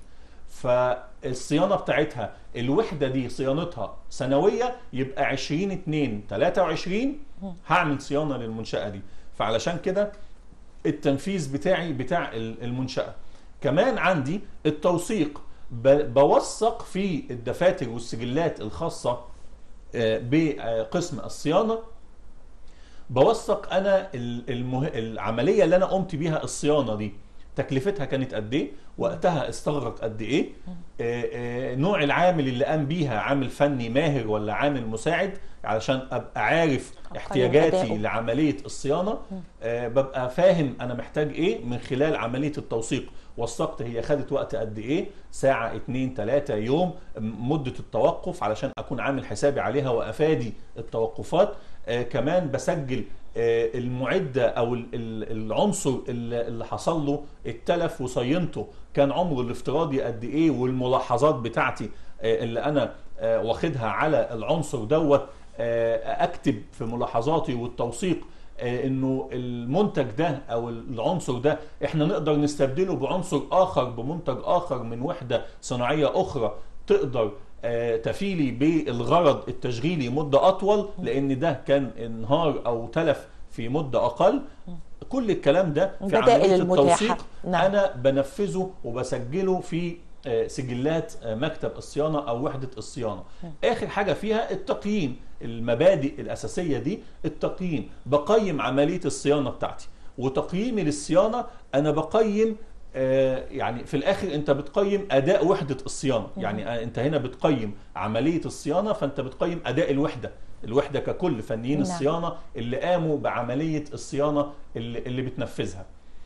فالصيانه بتاعتها الوحده دي صيانتها سنويه يبقى 20 2 23 هعمل صيانه للمنشاه دي فعلشان كده التنفيذ بتاعي بتاع المنشاه كمان عندي التوثيق ب- بوثق في الدفاتر والسجلات الخاصه بقسم الصيانه بوثق انا ال- المه... العمليه اللي انا قمت بيها الصيانه دي تكلفتها كانت قد ايه وقتها استغرق قد ايه آه، آه، نوع العامل اللي قام بيها عامل فني ماهر ولا عامل مساعد علشان ابقى عارف أقيم احتياجاتي أداؤه. لعمليه الصيانه آه، ببقى فاهم انا محتاج ايه من خلال عمليه التوثيق وثقت هي خدت وقت قد ايه ساعه اتنين تلاته يوم م- مده التوقف علشان اكون عامل حسابي عليها وافادي التوقفات آه، كمان بسجل آه، المعده او ال- ال- العنصر اللي اللي حصل له التلف وصينته كان عمره الافتراضي قد ايه والملاحظات بتاعتي آه، اللي انا آه، واخدها على العنصر دوت آه، اكتب في ملاحظاتي والتوثيق آه، انه المنتج ده او العنصر ده احنا نقدر نستبدله بعنصر اخر بمنتج اخر من وحده صناعيه اخرى تقدر آه، تفيلي بالغرض التشغيلي مده اطول لان ده كان انهار او تلف في مده اقل كل الكلام ده في البدائل عمليه المتاحة. التوثيق نعم. انا بنفذه وبسجله في آه، سجلات آه، مكتب الصيانه او وحده الصيانه اخر حاجه فيها التقييم المبادئ الاساسيه دي التقييم بقيم عمليه الصيانه بتاعتي وتقييمي للصيانه انا بقيم آه، يعني في الاخر انت بتقيم اداء وحده الصيانه يعني آه، انت هنا بتقيم عمليه الصيانه فانت بتقيم اداء الوحده الوحده ككل فنيين نعم. الصيانه اللي قاموا بعمليه الصيانه اللي, اللي بتنفذها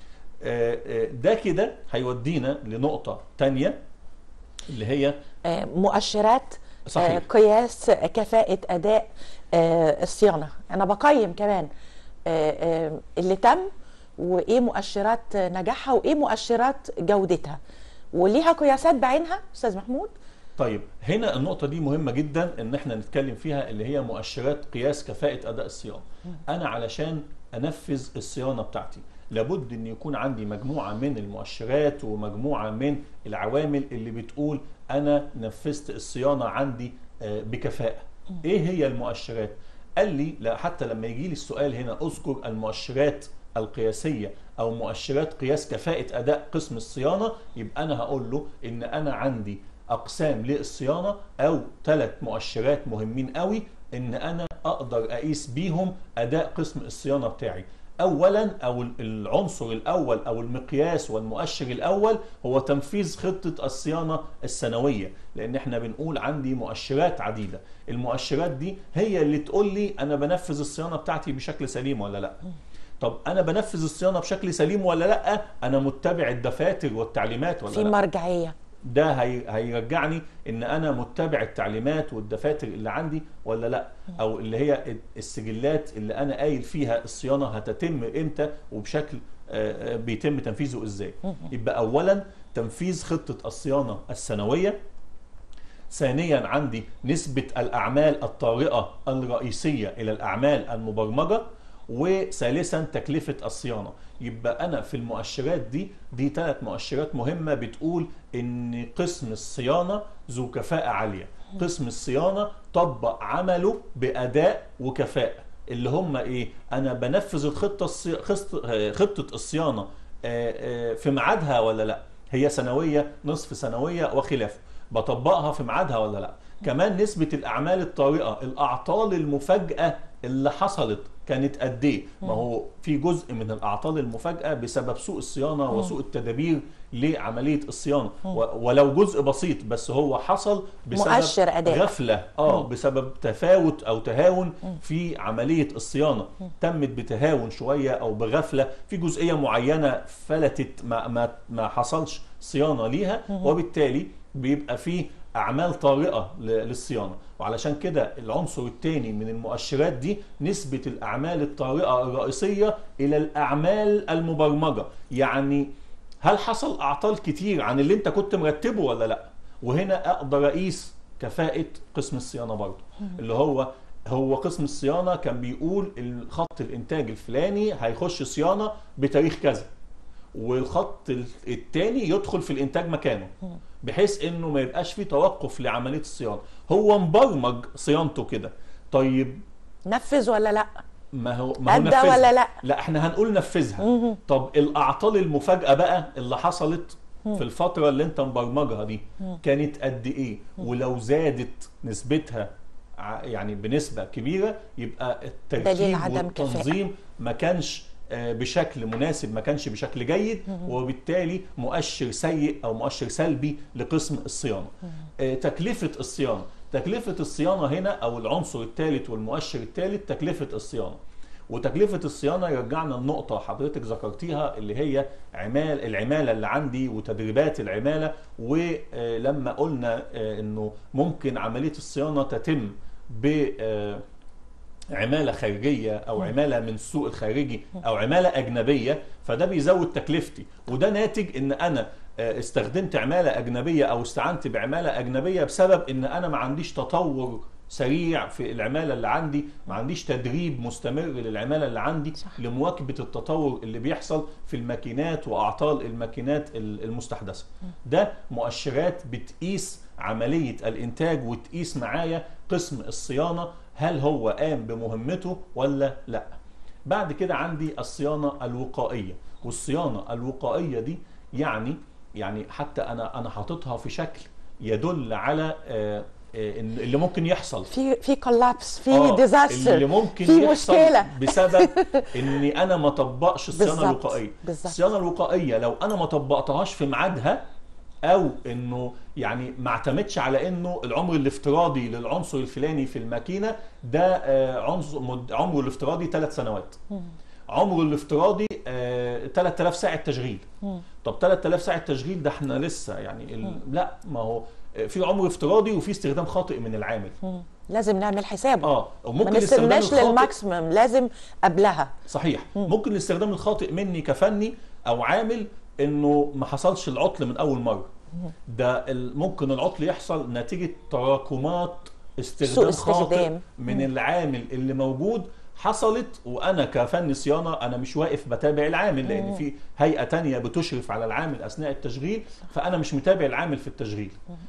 آه، آه، ده كده هيودينا لنقطه تانية اللي هي آه، مؤشرات صحيح. آه، قياس كفاءة أداء آه، الصيانة أنا بقيم كمان آه، آه، اللي تم وإيه مؤشرات نجاحها وإيه مؤشرات جودتها وليها قياسات بعينها أستاذ محمود طيب هنا النقطة دي مهمة جدا ان احنا نتكلم فيها اللي هي مؤشرات قياس كفاءة اداء الصيانة. انا علشان انفذ الصيانة بتاعتي لابد ان يكون عندي مجموعة من المؤشرات ومجموعة من العوامل اللي بتقول انا نفذت الصيانة عندي آه، بكفاءة. ايه هي المؤشرات؟ قال لي لا حتى لما يجي لي السؤال هنا اذكر المؤشرات القياسية او مؤشرات قياس كفاءة اداء قسم الصيانة يبقى انا هقول له ان انا عندي اقسام للصيانه او ثلاث مؤشرات مهمين قوي ان انا اقدر اقيس بيهم اداء قسم الصيانه بتاعي اولا او ال- العنصر الاول او المقياس والمؤشر الاول هو تنفيذ خطه الصيانه السنويه لان احنا بنقول عندي مؤشرات عديده المؤشرات دي هي اللي تقول لي انا بنفذ الصيانه بتاعتي بشكل سليم ولا لا طب انا بنفذ الصيانه بشكل سليم ولا لا انا متبع الدفاتر والتعليمات ولا في لا مرجعية ده هي هيرجعني ان انا متبع التعليمات والدفاتر اللي عندي ولا لا او اللي هي السجلات اللي انا قايل فيها الصيانه هتتم امتى وبشكل آه، آه، بيتم تنفيذه ازاي يبقى اولا تنفيذ خطه الصيانه السنويه ثانيا عندي نسبة الأعمال الطارئة الرئيسية إلى الأعمال المبرمجة وثالثا تكلفة الصيانة يبقى أنا في المؤشرات دي دي ثلاث مؤشرات مهمة بتقول إن قسم الصيانة ذو كفاءة عالية قسم الصيانة طبق عمله بأداء وكفاءة اللي هم إيه أنا بنفذ الخطة الصي... خص- آه، خطة الصيانة آه، آه، في ميعادها ولا لا هي سنوية نصف سنوية وخلافه بطبقها في ميعادها ولا لا كمان نسبة الأعمال الطارئة الأعطال المفاجئة اللي حصلت كانت قد ايه؟ ما هو في جزء من الاعطال المفاجاه بسبب سوء الصيانه وسوء التدابير لعمليه الصيانه و- ولو جزء بسيط بس هو حصل بسبب مؤشر أداء. غفله اه بسبب تفاوت او تهاون في عمليه الصيانه تمت بتهاون شويه او بغفله في جزئيه معينه فلتت ما ما ما حصلش صيانه ليها وبالتالي بيبقى فيه اعمال طارئه ل- للصيانه وعلشان كده العنصر الثاني من المؤشرات دي نسبه الاعمال الطارئه الرئيسيه الى الاعمال المبرمجه يعني هل حصل اعطال كتير عن اللي انت كنت مرتبه ولا لا وهنا اقدر اقيس كفاءه قسم الصيانه برضه اللي هو هو قسم الصيانه كان بيقول الخط الانتاج الفلاني هيخش صيانه بتاريخ كذا والخط الثاني يدخل في الانتاج مكانه بحيث انه ما يبقاش في توقف لعمليه الصيانه هو مبرمج صيانته كده طيب نفذ ولا لا ما هو ما هو أدى نفذها. ولا لا؟ لا احنا هنقول نفذها طب الاعطال المفاجاه بقى اللي حصلت في الفتره اللي انت مبرمجها دي كانت قد ايه ولو زادت نسبتها ع- يعني بنسبه كبيره يبقى دليل الترتيب عدم كفاءة. والتنظيم ما كانش آه، بشكل مناسب ما كانش بشكل جيد وبالتالي مؤشر سيء او مؤشر سلبي لقسم الصيانه آه، تكلفه الصيانه تكلفه الصيانه هنا او العنصر الثالث والمؤشر الثالث تكلفه الصيانه وتكلفة الصيانة يرجعنا النقطة حضرتك ذكرتيها اللي هي عمال العمالة اللي عندي وتدريبات العمالة ولما قلنا آه، انه ممكن عملية الصيانة تتم ب آه، عمالة خارجية أو عمالة من السوق الخارجي أو عمالة أجنبية فده بيزود تكلفتي وده ناتج إن أنا آه، استخدمت عمالة أجنبية أو استعنت بعمالة أجنبية بسبب إن أنا ما عنديش تطور سريع في العمالة اللي عندي ما عنديش تدريب مستمر للعمالة اللي عندي صح. لمواكبة التطور اللي بيحصل في الماكينات وأعطال الماكينات ال- المستحدثة ده مؤشرات بتقيس عملية الإنتاج وتقيس معايا قسم الصيانة هل هو قام بمهمته ولا لا بعد كده عندي الصيانة الوقائية والصيانة الوقائية دي يعني يعني حتى أنا أنا حاططها في شكل يدل على آه، آه، إن اللي ممكن يحصل في في كولابس في آه، ديزاستر اللي ممكن في يحصل مشكله بسبب اني انا ما طبقش الصيانه بالظبط، الوقائيه بالظبط. الصيانه الوقائيه لو انا ما طبقتهاش في ميعادها او انه يعني ما اعتمدش على انه العمر الافتراضي للعنصر الفلاني في الماكينه ده آه، عنصر مد- عمره الافتراضي ثلاث سنوات عمره الافتراضي آه، 3000 ساعه تشغيل طب 3000 ساعه تشغيل ده احنا لسه يعني ال... لا ما هو آه، في عمر افتراضي وفي استخدام خاطئ من العامل لازم نعمل حسابه اه ما وممكن الاستخدام نستناش الخاطئ للماكسيمم لازم قبلها صحيح ممكن الاستخدام الخاطئ مني كفني او عامل انه ما حصلش العطل من اول مره ده ال- ممكن العطل يحصل نتيجه تراكمات استخدام سوء خاطئ استخدام. من العامل اللي موجود حصلت وانا كفني صيانه انا مش واقف بتابع العامل لان في هيئه تانية بتشرف على العامل اثناء التشغيل فانا مش متابع العامل في التشغيل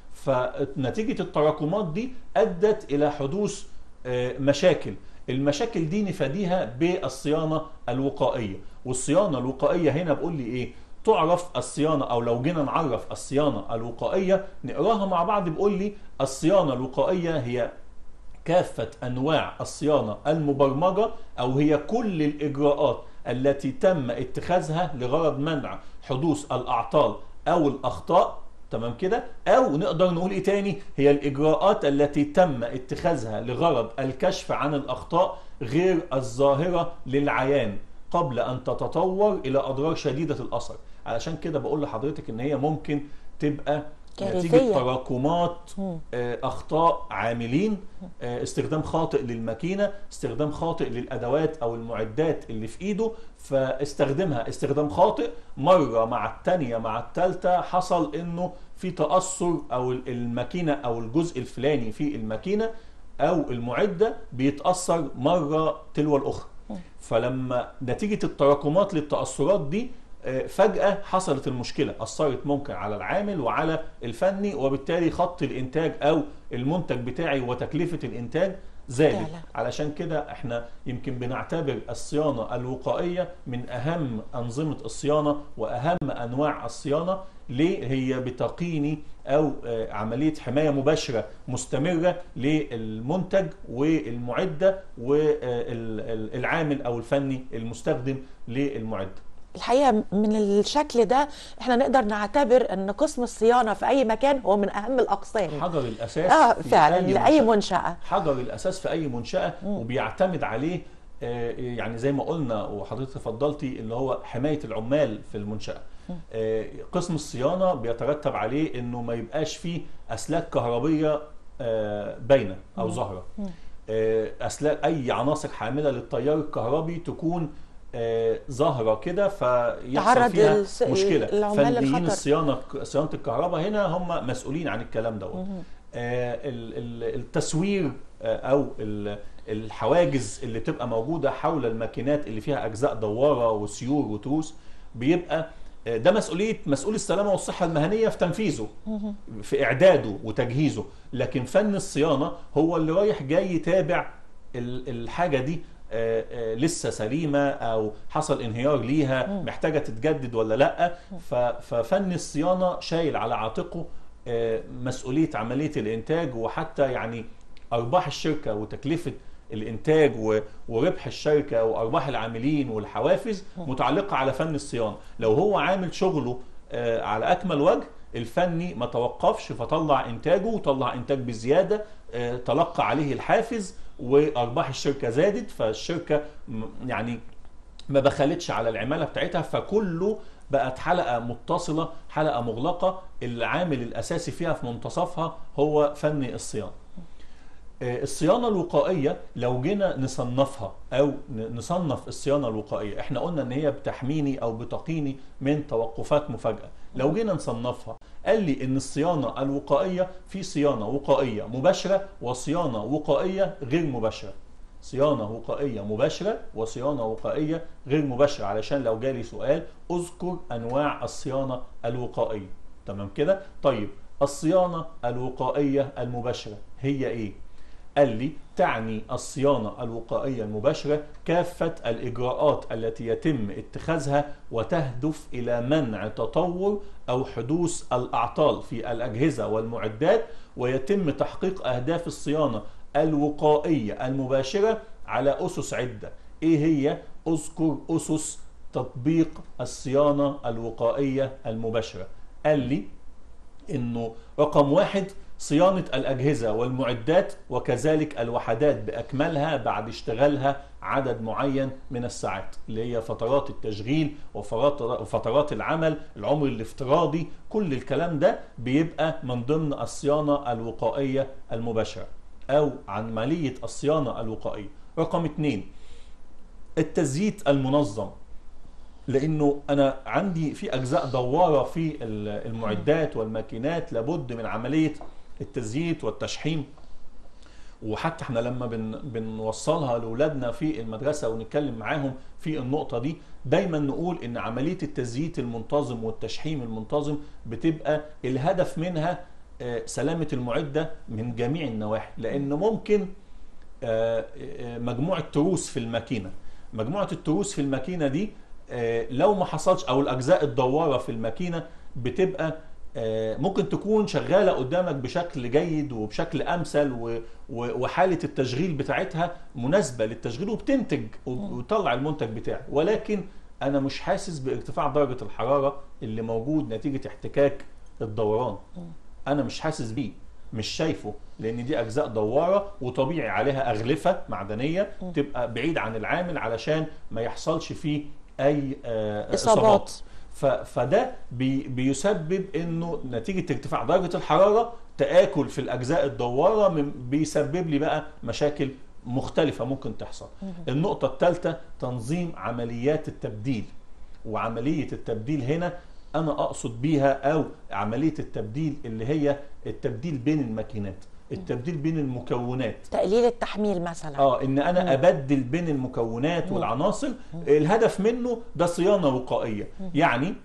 فنتيجه التراكمات دي ادت الى حدوث آه، مشاكل المشاكل دي نفاديها بالصيانه الوقائيه والصيانه الوقائيه هنا بقول لي ايه تعرف الصيانه او لو جينا نعرف الصيانه الوقائيه نقراها مع بعض بيقول لي الصيانه الوقائيه هي كافة أنواع الصيانة المبرمجة أو هي كل الإجراءات التي تم اتخاذها لغرض منع حدوث الأعطال أو الأخطاء تمام كده أو نقدر نقول إيه تاني هي الإجراءات التي تم اتخاذها لغرض الكشف عن الأخطاء غير الظاهرة للعيان قبل أن تتطور إلى أضرار شديدة الأثر علشان كده بقول لحضرتك إن هي ممكن تبقى نتيجة كارثية. تراكمات آه، اخطاء عاملين آه، استخدام خاطئ للماكينه استخدام خاطئ للادوات او المعدات اللي في ايده فاستخدمها استخدام خاطئ مره مع الثانيه مع الثالثه حصل انه في تاثر او الماكينه او الجزء الفلاني في الماكينه او المعده بيتاثر مره تلو الاخرى فلما نتيجه التراكمات للتاثرات دي آه، فجأة حصلت المشكلة أثرت ممكن على العامل وعلى الفني وبالتالي خط الإنتاج أو المنتج بتاعي وتكلفة الإنتاج زادت فعلا. علشان كده احنا يمكن بنعتبر الصيانة الوقائية من أهم أنظمة الصيانة وأهم أنواع الصيانة ليه هي بتقيني أو آه، عملية حماية مباشرة مستمرة للمنتج والمعدة والعامل أو الفني المستخدم للمعدة الحقيقه من الشكل ده احنا نقدر نعتبر ان قسم الصيانه في اي مكان هو من اهم الاقسام حجر الاساس اه في فعلا أي لاي منشأة. منشاه حجر الاساس في اي منشاه وبيعتمد عليه آه، يعني زي ما قلنا وحضرتك تفضلتي اللي هو حمايه العمال في المنشاه آه، قسم الصيانه بيترتب عليه انه ما يبقاش فيه اسلاك كهربيه آه، باينه او ظاهره آه، اسلاك اي عناصر حامله للتيار الكهربي تكون آه، ظاهره كده فيحصل تعرض فيها الس- مشكله العمال فنيين للخطر. الصيانه صيانه الكهرباء هنا هم مسؤولين عن الكلام دوت آه، ال- ال- التسوير آه، او ال- الحواجز اللي تبقى موجوده حول الماكينات اللي فيها اجزاء دواره وسيور وتروس بيبقى آه، ده مسؤوليه مسؤول السلامه والصحه المهنيه في تنفيذه في اعداده وتجهيزه لكن فن الصيانه هو اللي رايح جاي يتابع ال- الحاجه دي آه، آه، لسه سليمه او حصل انهيار ليها محتاجه تتجدد ولا لا ف- ففن الصيانه شايل على عاتقه آه، مسؤوليه عمليه الانتاج وحتى يعني ارباح الشركه وتكلفه الانتاج و- وربح الشركه وارباح العاملين والحوافز متعلقه على فن الصيانه لو هو عامل شغله آه، على اكمل وجه الفني ما توقفش فطلع انتاجه وطلع انتاج بزياده آه، تلقى عليه الحافز وارباح الشركه زادت فالشركه م- يعني ما بخلتش على العماله بتاعتها فكله بقت حلقه متصله حلقه مغلقه العامل الاساسي فيها في منتصفها هو فن الصيانه آه، الصيانه الوقائيه لو جينا نصنفها او ن- نصنف الصيانه الوقائيه احنا قلنا ان هي بتحميني او بتقيني من توقفات مفاجاه لو جينا نصنفها قال لي ان الصيانه الوقائيه في صيانه وقائيه مباشره وصيانه وقائيه غير مباشره صيانه وقائيه مباشره وصيانه وقائيه غير مباشره علشان لو جالي سؤال اذكر انواع الصيانه الوقائيه تمام كده طيب الصيانه الوقائيه المباشره هي ايه قال لي تعني الصيانة الوقائية المباشرة كافة الإجراءات التي يتم اتخاذها وتهدف إلى منع تطور أو حدوث الأعطال في الأجهزة والمعدات ويتم تحقيق أهداف الصيانة الوقائية المباشرة على أسس عدة إيه هي؟ أذكر أسس تطبيق الصيانة الوقائية المباشرة قال لي انه رقم واحد صيانة الأجهزة والمعدات وكذلك الوحدات بأكملها بعد اشتغالها عدد معين من الساعات اللي هي فترات التشغيل وفترات وفترات العمل العمر الافتراضي كل الكلام ده بيبقى من ضمن الصيانة الوقائية المباشرة أو عملية الصيانة الوقائية رقم اتنين التزييت المنظم لانه انا عندي في اجزاء دواره في ال- المعدات والماكينات لابد من عمليه التزييت والتشحيم وحتى احنا لما بن بنوصلها لاولادنا في المدرسه ونتكلم معاهم في النقطه دي دايما نقول ان عمليه التزييت المنتظم والتشحيم المنتظم بتبقى الهدف منها آه، سلامه المعده من جميع النواحي لان ممكن آه، آه، مجموعه تروس في الماكينه مجموعه التروس في الماكينه دي آه، لو ما حصلش او الاجزاء الدواره في الماكينه بتبقى آه، ممكن تكون شغاله قدامك بشكل جيد وبشكل امثل و- و- وحاله التشغيل بتاعتها مناسبه للتشغيل وبتنتج وب- وتطلع المنتج بتاعي ولكن انا مش حاسس بارتفاع درجه الحراره اللي موجود نتيجه احتكاك الدوران انا مش حاسس بيه مش شايفه لان دي اجزاء دواره وطبيعي عليها اغلفه معدنيه تبقى بعيد عن العامل علشان ما يحصلش فيه اي آه، إصابات. ف- فده بي بيسبب انه نتيجه ارتفاع درجه الحراره تاكل في الاجزاء الدواره من- بيسبب لي بقى مشاكل مختلفه ممكن تحصل النقطه الثالثه تنظيم عمليات التبديل وعمليه التبديل هنا انا اقصد بيها او عمليه التبديل اللي هي التبديل بين الماكينات التبديل بين المكونات تقليل التحميل مثلا اه ان انا ابدل بين المكونات والعناصر الهدف منه ده صيانه وقائيه يعني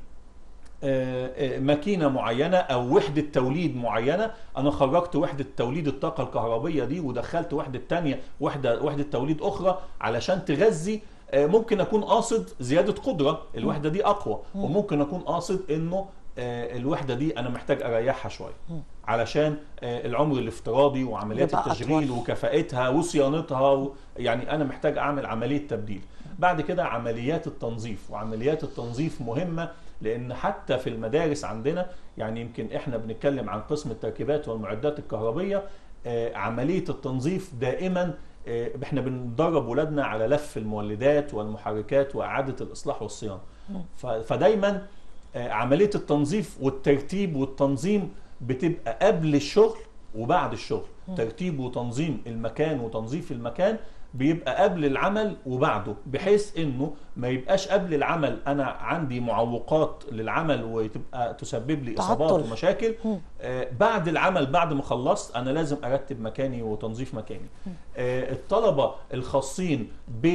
آه، آه، ماكينه معينه او وحده توليد معينه انا خرجت وحده توليد الطاقه الكهربيه دي ودخلت وحده تانية وحده وحده توليد اخرى علشان تغذي آه، ممكن اكون قاصد زياده قدره الوحده دي اقوى وممكن اكون قاصد انه آه، الوحده دي انا محتاج اريحها شويه علشان آه، العمر الافتراضي وعمليات يبقى التشغيل أطول. وكفاءتها وصيانتها و... يعني انا محتاج اعمل عمليه تبديل بعد كده عمليات التنظيف وعمليات التنظيف مهمه لان حتى في المدارس عندنا يعني يمكن احنا بنتكلم عن قسم التركيبات والمعدات الكهربيه آه، عمليه التنظيف دائما آه، احنا بندرب ولادنا على لف المولدات والمحركات واعاده الاصلاح والصيانه ف- فدايما آه، عمليه التنظيف والترتيب والتنظيم بتبقى قبل الشغل وبعد الشغل ترتيب وتنظيم المكان وتنظيف المكان بيبقى قبل العمل وبعده بحيث انه ما يبقاش قبل العمل انا عندي معوقات للعمل وتبقى تسبب لي اصابات تعطل. ومشاكل آه بعد العمل بعد ما خلصت انا لازم ارتب مكاني وتنظيف مكاني آه الطلبه الخاصين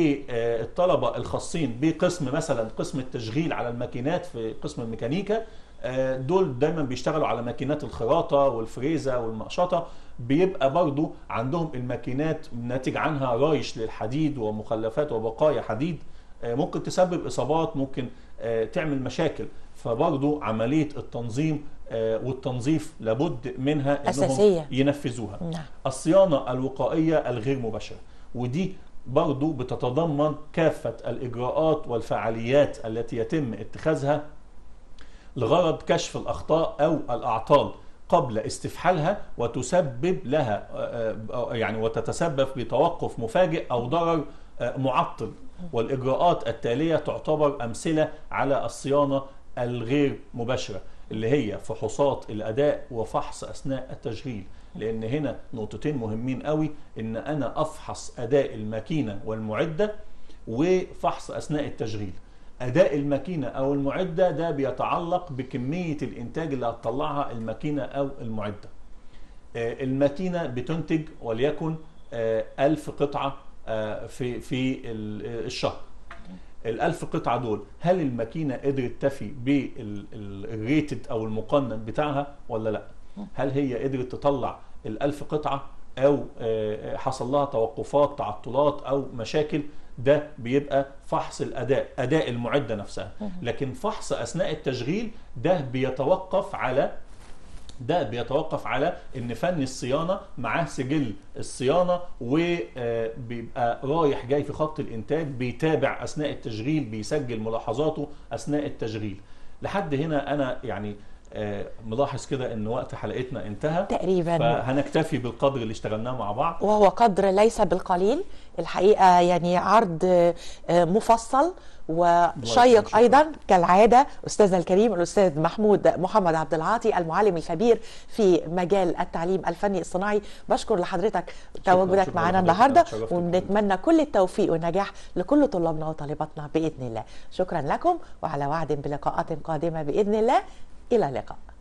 بالطلبه الخاصين بقسم مثلا قسم التشغيل على الماكينات في قسم الميكانيكا آه، دول دايما بيشتغلوا على ماكينات الخراطه والفريزه والمقشطه بيبقى برضو عندهم الماكينات ناتج عنها رايش للحديد ومخلفات وبقايا حديد آه، ممكن تسبب اصابات ممكن آه، تعمل مشاكل فبرضو عمليه التنظيم آه، والتنظيف لابد منها انهم أساسية. ينفذوها نعم. الصيانه الوقائيه الغير مباشره ودي برضو بتتضمن كافه الاجراءات والفعاليات التي يتم اتخاذها لغرض كشف الاخطاء او الاعطال قبل استفحالها وتسبب لها آه، آه، يعني وتتسبب بتوقف مفاجئ او ضرر آه، معطل والاجراءات التاليه تعتبر امثله على الصيانه الغير مباشره اللي هي فحوصات الاداء وفحص اثناء التشغيل لان هنا نقطتين مهمين قوي ان انا افحص اداء الماكينه والمعده وفحص اثناء التشغيل اداء الماكينه او المعده ده بيتعلق بكميه الانتاج اللي هتطلعها الماكينه او المعده آه، الماكينه بتنتج وليكن آه، ألف قطعه آه، في في ال- الشهر الألف قطعة دول هل الماكينة قدرت تفي بالريتد أو المقنن بتاعها ولا لا هل هي قدرت تطلع الألف قطعة أو آه، حصل لها توقفات تعطلات أو مشاكل ده بيبقى فحص الأداء أداء المعدة نفسها لكن فحص أثناء التشغيل ده بيتوقف على ده بيتوقف على ان فني الصيانه معاه سجل الصيانه وبيبقى رايح جاي في خط الانتاج بيتابع اثناء التشغيل بيسجل ملاحظاته اثناء التشغيل لحد هنا انا يعني آه، ملاحظ كده ان وقت حلقتنا انتهى تقريبا فهنكتفي بالقدر اللي اشتغلناه مع بعض وهو قدر ليس بالقليل الحقيقة يعني عرض آه، مفصل وشيق شكراً. أيضا كالعادة أستاذنا الكريم الأستاذ محمود محمد عبد العاطي المعلم الخبير في مجال التعليم الفني الصناعي بشكر لحضرتك تواجدك شكراً معنا لحضرتك. النهاردة اتشرفت بحضرتك. ونتمنى كل التوفيق والنجاح لكل طلابنا وطالباتنا بإذن الله شكرا لكم وعلى وعد بلقاءات قادمة بإذن الله إلى اللقاء